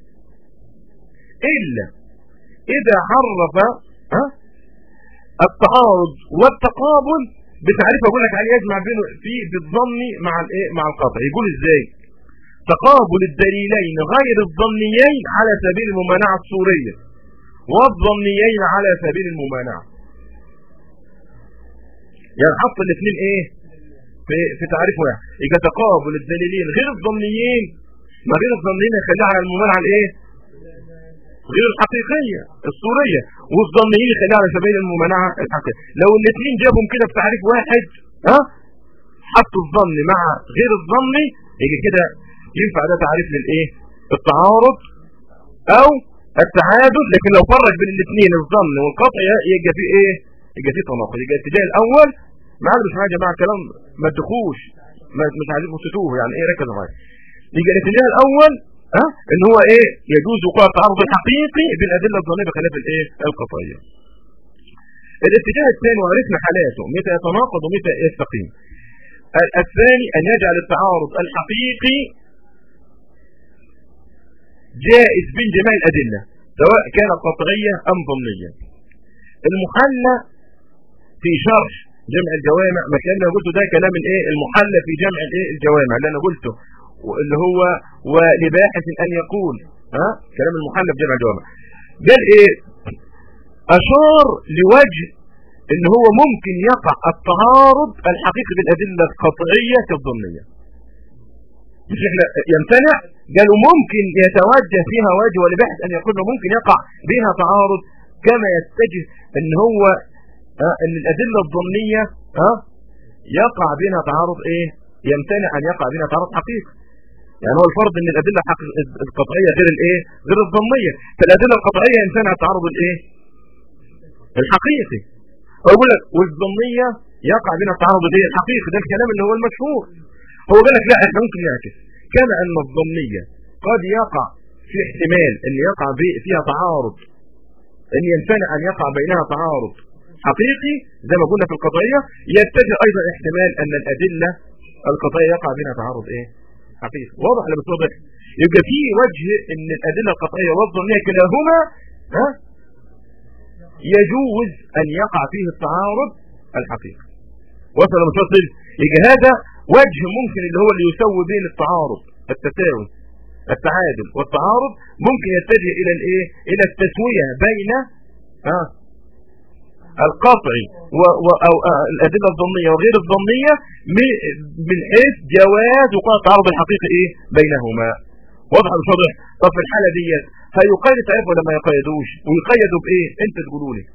الا اذا عرف ها التعارض والتقابل بتعريف اقول لك عليه يجمع بينه في بالظن مع الايه مع القطع يقول ازاي تقابل الدليلين غير الظنيين على سبيل الممانعه الصوريه والظنيين على سبيل الممانعه يعني حط الاثنين ايه في في تعريف واحد يبقى تقابل الدليلين غير الظنيين ما غير الظنيين يخليها على الممانعه الايه غير الحقيقية الصورية والظنيين يخليها على سبيل الممانعة الحقيقية لو الاثنين جابهم كده في تعريف واحد ها حطوا الظن مع غير الظني يجي كده ينفع ده تعريف للايه التعارض او التعادل لكن لو فرق بين الاثنين الظن والقطع يجي فيه ايه يجي فيه تناقض يجي الاتجاه الاول معلش معايا يا جماعه كلام ما تدخوش مش عايزين تسيتوه يعني ايه ركزوا معايا يجي الاتجاه الاول ها ان هو ايه يجوز وقوع التعارض الحقيقي بالادله الظنيه بخلاف الايه القطعيه الاتجاه الثاني وعرفنا حالاته متى يتناقض ومتى يستقيم الثاني ان يجعل التعارض الحقيقي جائز بين جميع الادله سواء كانت قطعيه ام ظنيه المحلى في شرح جمع الجوامع ما كان قلته ده كلام الايه المحلى في جمع الايه الجوامع اللي انا قلته اللي هو ولباحث ان يقول ها كلام المحلى في جمع الجوامع قال ايه اشار لوجه ان هو ممكن يقع التعارض الحقيقي بالادله القطعيه كالظنيه مش احنا يمتنع قالوا ممكن يتوجه فيها وجه ولباحث ان يقول ممكن يقع بها تعارض كما يتجه ان هو ها ان الادله الظنيه ها يقع بينها تعارض ايه يمتنع ان يقع بينها تعارض حقيقي يعني هو الفرض ان الادله القطعيه غير الايه غير الظنيه فالادله القطعيه يمتنع التعارض الايه الحقيقي اقول لك والظنيه يقع بينها التعارض الايه الحقيقي ده الكلام اللي هو المشهور هو قال لك لا احنا ممكن نعكس كما ان الظنيه قد يقع في احتمال ان يقع فيها تعارض ان يمتنع ان يقع بينها تعارض حقيقي زي ما قلنا في القضية يتجه ايضا احتمال ان الادلة القضية يقع بينها تعارض ايه حقيقي واضح ولا مش واضح يبقى في وجه ان الادلة القطعية والظنية كلاهما ها يجوز ان يقع فيه التعارض الحقيقي وصل مش وصل يبقى هذا وجه ممكن اللي هو اللي يسوي بين التعارض التساوي التعادل والتعارض ممكن يتجه الى الايه الى التسوية بين ها القطعي و و أو الأدلة الظنية وغير الظنية من حيث جواز وقوع التعارض الحقيقي إيه بينهما واضح مش واضح طب في الحالة دي هيقيد تعرف ولا ما يقيدوش ويقيدوا بإيه انت تقولوا لي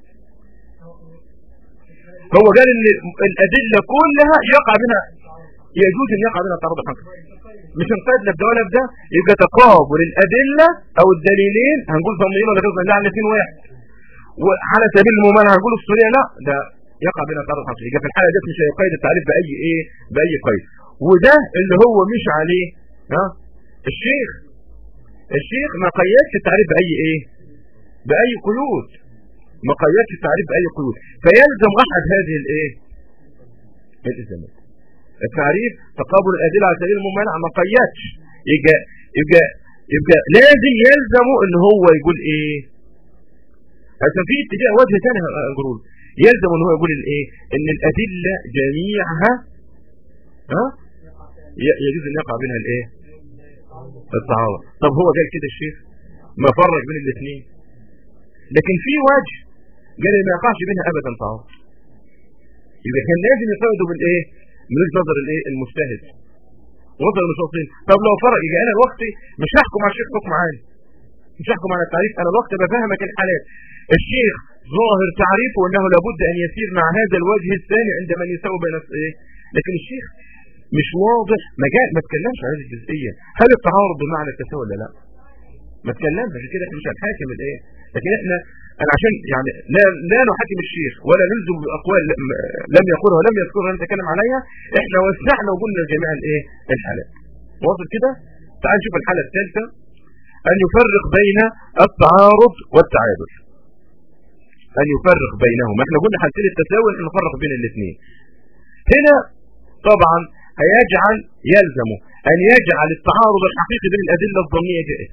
هو قال ان الأدلة كلها يقع بنا يجوز ان يقع بنا التعارض الحقيقي مش هنقيد لا بده ولا بده يبقى تقابل الأدلة أو الدليلين هنقول ظنيين ولا غير ظنيين على الاثنين واحد وعلى سبيل الممانعه نقول الصوريه لا ده يقع بين التعارض الحقيقي يبقى في الحاله دي مش هيقيد التعريف باي ايه باي قيد وده اللي هو مش عليه ها الشيخ الشيخ ما قيدش التعريف باي ايه باي قيود ما قيدش التعريف باي قيود فيلزم احد هذه الايه الالزامات التعريف تقابل الادله على سبيل الممانعه ما قيدش يبقى يبقى يبقى لازم يلزمه ان هو يقول ايه عشان في اتجاه وجه ثاني هنقول يلزم ان هو يقول الايه ان الادله جميعها ها يجوز ان يقع بينها الايه التعارض طب هو قال كده الشيخ ما فرق بين الاثنين لكن في وجه قال ما يقعش بينها ابدا تعارض يبقى كان لازم يفردوا بالايه من وجهه نظر الايه المجتهد نظر المشاطين طب لو فرق يبقى انا الوقت مش هحكم على الشيخ حكم عالي مش هحكم على التعريف انا الوقت بفهمك الحالات الشيخ ظاهر تعريفه انه لابد ان يسير مع هذا الوجه الثاني عند من يساوي بين ايه لكن الشيخ مش واضح ما جاء ما تكلمش عن هذه الجزئيه هل التعارض بمعنى التساوي ولا لا ما تكلمش عشان كده احنا مش هنحاكم الايه لكن احنا انا عشان يعني لا لا نحاكم الشيخ ولا نلزم باقوال لم يقولها ولم يذكرها نتكلم عليها احنا وسعنا وقلنا جميع الايه الحالات واصل كده تعال نشوف الحاله الثالثه ان يفرق بين التعارض والتعادل ان يفرق بينهما احنا قلنا حالتين التساوي ان نفرق بين الاثنين هنا طبعا هيجعل يلزم ان يجعل التعارض الحقيقي بين الادله الظنيه جائز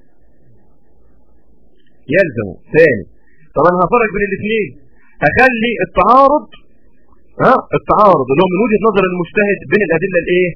يلزم ثاني طبعا هفرق بين الاثنين هخلي التعارض ها التعارض اللي هو من وجهه نظر المجتهد بين الادله الايه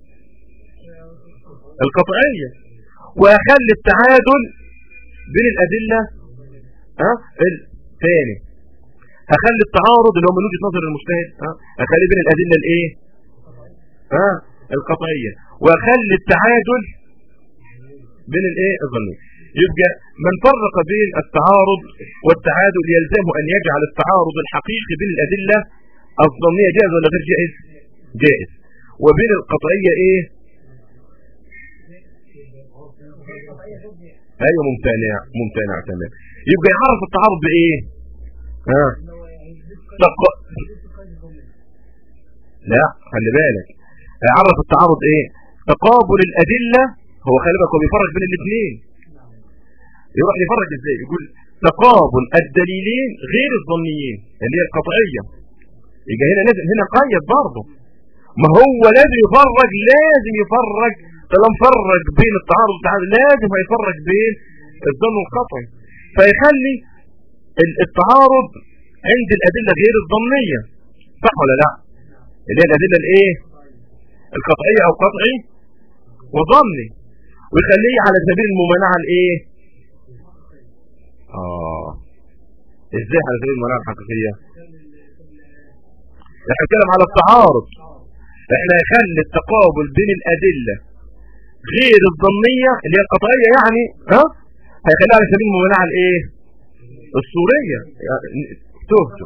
القطعيه واخلي التعادل بين الادله ها الثاني هخلي التعارض اللي هو من وجهه نظر المجتهد ها هخلي بين الادله الايه ها القطعيه واخلي التعادل بين الايه الظنيه يبقى من فرق بين التعارض والتعادل يلزمه أن يجعل التعارض الحقيقي بين الأدلة الظنية جائز ولا غير جائز جائز وبين القطعية ايه ايوه ممتنع ممتنع تمام يبقى يعرف التعارض بايه ها تق... لا خلي بالك يعرف التعارض ايه تقابل الادله هو خلي بالك هو بيفرق بين الاثنين يروح يفرق ازاي يقول تقابل الدليلين غير الظنيين اللي هي القطعيه يبقى هنا لازم هنا قيد برضه ما هو لازم يفرق لازم يفرق طالما مفرق بين التعارض والتعارض لازم هيفرق بين الظن والقطعي فيخلي التعارض عند الادله غير الظنيه صح ولا لا اللي هي الادله الايه القطعيه او قطعي وظني ويخليه على سبيل الممانعه الايه اه ازاي على سبيل المناعه الحقيقيه احنا بنتكلم على التعارض احنا نخلي التقابل بين الادله غير الظنيه اللي هي القطعيه يعني ها هيخليها على سبيل المناعه الايه الصوريه يعني تهته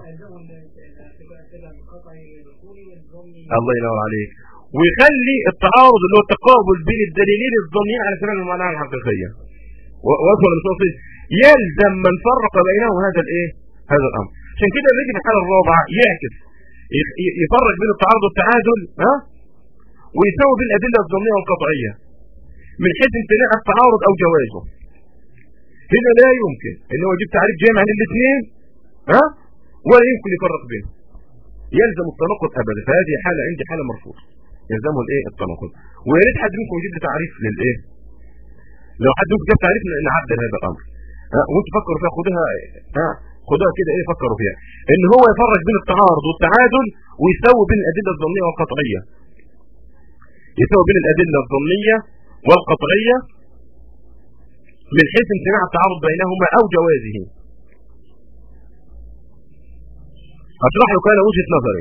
الله ينور عليك ويخلي التعارض اللي هو التقابل بين الدليلين الظنيين على سبيل المناعه الحقيقيه واصل المصطفى يلزم من فرق بينهم هذا الايه هذا الامر عشان كده نيجي في الحاله الرابعه يعكس يفرق بين التعارض والتعادل ها ويساوي بين الادله الظنيه والقطعيه من حيث امتناع التعارض او جوازه هنا لا يمكن ان هو يجيب تعريف جامع للاثنين ها ولا يمكن يفرق بينهم يلزم التناقض ابدا فهذه حاله عندي حاله مرفوضه يلزمه الايه التناقض ويا ريت حد منكم يجيب لي تعريف للايه لو حد منكم جاب تعريف نعدل هذا الامر ها وانتوا فكروا فيها خدوها ها خدوها كده ايه فكروا فيها ان هو يفرق بين التعارض والتعادل ويساوي بين الادله الظنيه والقطعيه يساوي بين الادله الظنيه والقطعيه من حيث امتناع التعارض بينهما او جوازه اشرح له كان وجهه نظري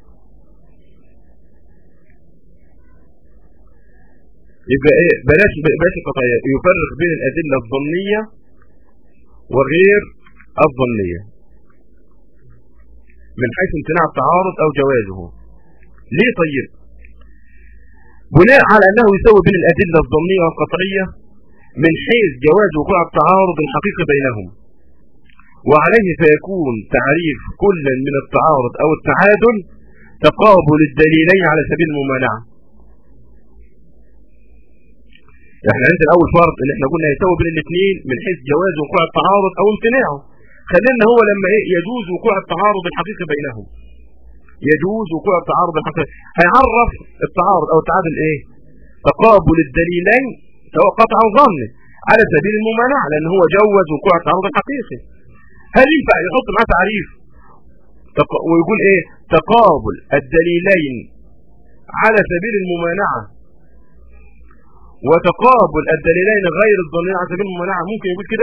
يبقى ايه بلاش بلاش القطعيه يفرق بين الادله الظنيه وغير الظنيه من حيث امتناع التعارض او جوازه ليه طيب بناء على انه يساوي بين الادله الظنيه والقطعيه من حيث جواز وقوع التعارض الحقيقي بينهم وعليه فيكون تعريف كل من التعارض او التعادل تقابل الدليلين على سبيل الممانعة احنا عند الاول فرض ان احنا قلنا يساوي بين الاثنين من حيث جواز وقوع التعارض او امتناعه خلينا هو لما ايه يجوز وقوع التعارض الحقيقي بينهم يجوز وقوع التعارض الحقيقي هيعرف التعارض او التعادل ايه تقابل الدليلين سواء قطع او ظن على سبيل الممانعه لان هو جوز وقوع التعارض الحقيقي هل ينفع يحط معاه تعريف ويقول ايه تقابل الدليلين على سبيل الممانعه وتقابل الدليلين غير الظنين على سبيل الممانعه ممكن يقول كده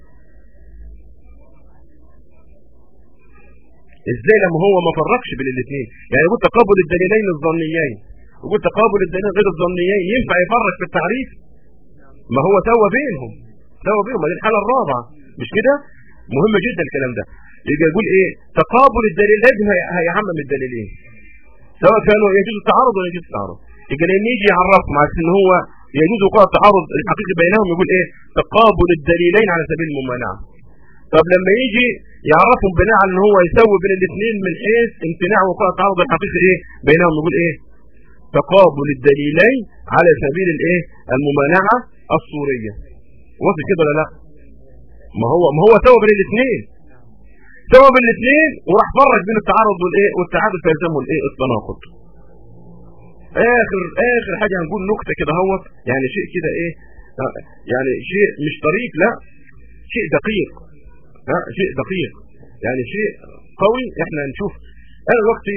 ازاي لما هو ما فرقش بين الاثنين يعني يقول تقابل الدليلين الظنيين يقول تقابل الدليلين غير الظنيين ينفع يفرق في التعريف ما هو سوى بينهم سوى بينهم دي الحاله الرابعه مش كده مهم جدا الكلام ده يبقى يقول ايه تقابل الدليل لازم هيعمم الدليلين سواء كانوا يجوز التعارض ولا يجوز التعارض يبقى لما يجي يعرفهم على ان هو يجوز وقوع التعارض الحقيقي بينهم يقول ايه تقابل الدليلين على سبيل الممانعه طب لما يجي يعرفهم بناء على ان هو يسوي بين الاثنين من حيث امتناع وقوع التعارض الحقيقي ايه بينهم يقول ايه تقابل الدليلين على سبيل الايه الممانعه الصوريه وصل كده ولا لا ما هو ما هو سوى بين الاثنين سوى بين الاثنين وراح فرق بين التعارض والايه والتعادل فيلزمه الايه التناقض اخر اخر حاجه هنقول نكته كده اهوت يعني شيء كده ايه يعني شيء مش طريق لا شيء دقيق ها شيء دقيق يعني شيء قوي احنا نشوف انا دلوقتي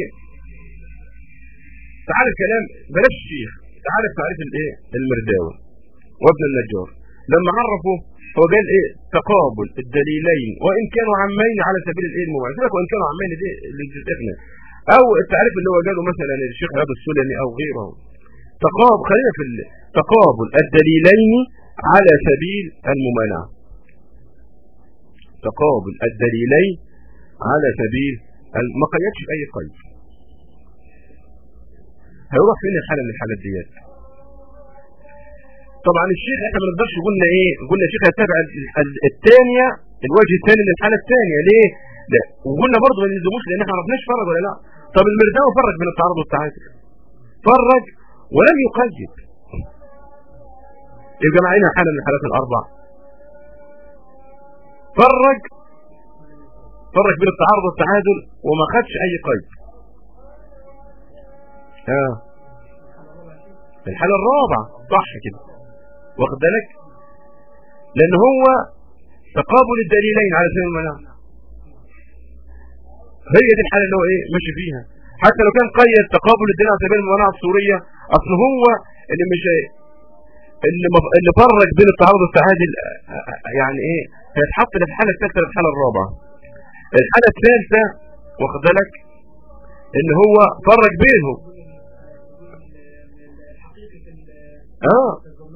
تعال الكلام بلاش الشيخ تعال تعريف الايه المرداوي وابن النجار لما عرفوا هو قال ايه تقابل الدليلين وان كانوا عمين على سبيل الايه الموازنه وان كانوا عمين دي اللي جزئنا او التعريف اللي هو قاله مثلا الشيخ ابو السلمي او غيره تقابل خلينا في تقابل الدليلين على سبيل الممانعه تقابل الدليلين على سبيل ما قيدش باي قيد هيروح فين الحاله من الحالات ديت طبعا الشيخ احنا ما نقدرش قلنا ايه قلنا الشيخ هيتابع الثانيه الوجه الثاني للحاله الثانيه ليه لا وقلنا برضه ما نلزموش لان احنا ما عرفناش فرق ولا لا طب المرداوي فرق بين التعارض والتعادل فرق ولم يقيد يبقى معانا حاله من الحالات الاربع فرق فرق بين التعارض والتعادل وما خدش اي قيد ها آه. الحاله الرابعه صح كده واخد بالك لان هو تقابل الدليلين على سبيل المناعه هي دي الحاله اللي هو ايه ماشي فيها حتى لو كان قيد تقابل الدليل على سبيل المناعه الصوريه اصل هو اللي مش اللي مف... اللي فرق بين التعارض والتعادل يعني ايه هيتحط في الحاله الثالثه للحاله الرابعه الحاله الثالثه واخد بالك ان هو فرق بينهم اه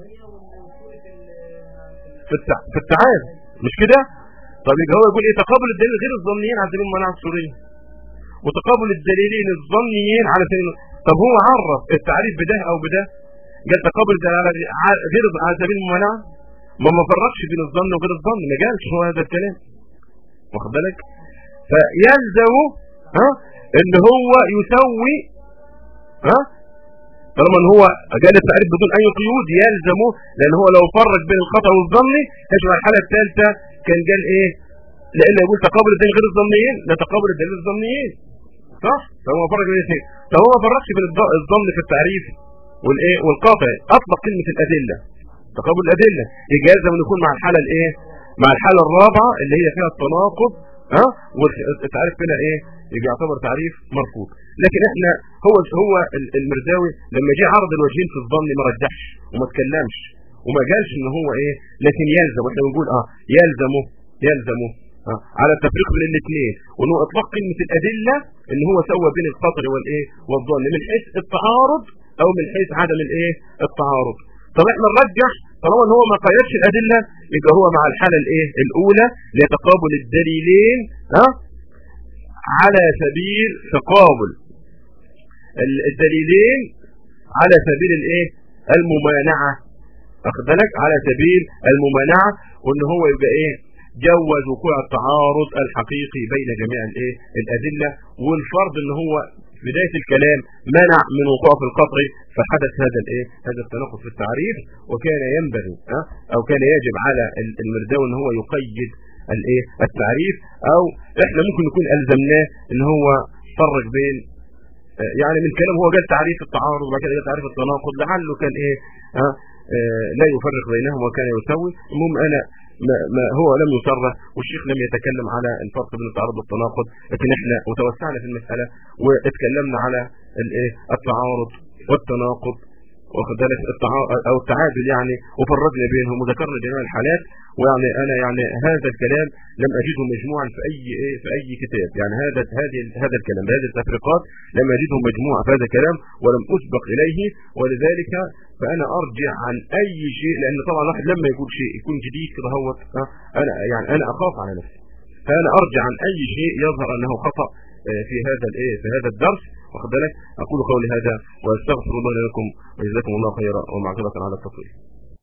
في التع... في التعامل مش كده طب يبقى هو يقول ايه تقابل الدليل غير الظنيين على سبيل المناعه الصوريه وتقابل الدليلين الظنيين على سبيل طب هو عرف التعريف بده او بده قال تقابل الدليل غير على سبيل المناعه ما ما فرقش بين الظن وغير الظن ما قالش هو هذا الكلام واخد بالك فيلزم ها ان هو يسوي ها طالما ان هو قال التعريف بدون اي قيود يلزمه لان هو لو فرق بين الخطا والظن تشمل الحاله الثالثه كان قال ايه لان يقول تقابل الدليل غير الظنيين لا تقابل الدليل الظنيين صح فهو فرق بين الاثنين فهو ما فرقش بين الظن في التعريف والايه والقاطع اطلق كلمه الادله تقابل الادله يبقى يلزم ان يكون مع الحاله الايه مع الحاله الرابعه اللي هي فيها التناقض ها والتعريف هنا ايه يبقى يعتبر تعريف مرفوض لكن احنا هو هو المرداوي لما جه عرض الوجهين في الظن ما رجحش وما اتكلمش وما قالش ان هو ايه لكن يلزم احنا بنقول اه يلزمه يلزمه آه على التفريق بين الاثنين وانه اطلاق كلمه الادله ان هو سوى بين الخطر والايه والظن من حيث التعارض او من حيث عدم الايه التعارض طب احنا نرجح طالما ان هو ما قيدش الادله يبقى هو مع الحاله الايه الاولى لتقابل الدليلين ها على سبيل تقابل الدليلين على سبيل الايه الممانعه واخد بالك على سبيل الممانعه وان هو يبقى ايه جوز وقوع التعارض الحقيقي بين جميع الايه الادله والفرض ان هو في بدايه الكلام منع من وقوع في القطع فحدث هذا الايه هذا التناقض في التعريف وكان ينبغي ها او كان يجب على المرداوي ان هو يقيد الايه التعريف او احنا ممكن نكون الزمناه ان هو فرق بين يعني من كلام هو قال تعريف التعارض وبعد كده قال تعريف التناقض لعله كان ايه ها اه لا يفرق بينهم وكان يسوي المهم انا ما, ما هو لم يصرح والشيخ لم يتكلم على الفرق بين التعارض والتناقض لكن احنا وتوسعنا في المساله واتكلمنا على الايه التعارض والتناقض واخد بالك او التعادل يعني وفرقنا بينهم وذكرنا جميع الحالات ويعني انا يعني هذا الكلام لم اجده مجموعا في اي ايه في اي كتاب يعني هذا هذه هذا الكلام هذه التفريقات لم اجده مجموعه في هذا الكلام ولم اسبق اليه ولذلك فانا ارجع عن اي شيء لان طبعا الواحد لما يقول شيء يكون جديد كده هو انا يعني انا اخاف على نفسي فانا ارجع عن اي شيء يظهر انه خطا في هذا الايه في هذا الدرس واخد بالك اقول قولي هذا واستغفر الله لكم وجزاكم الله خيرا ومعذره على التطويل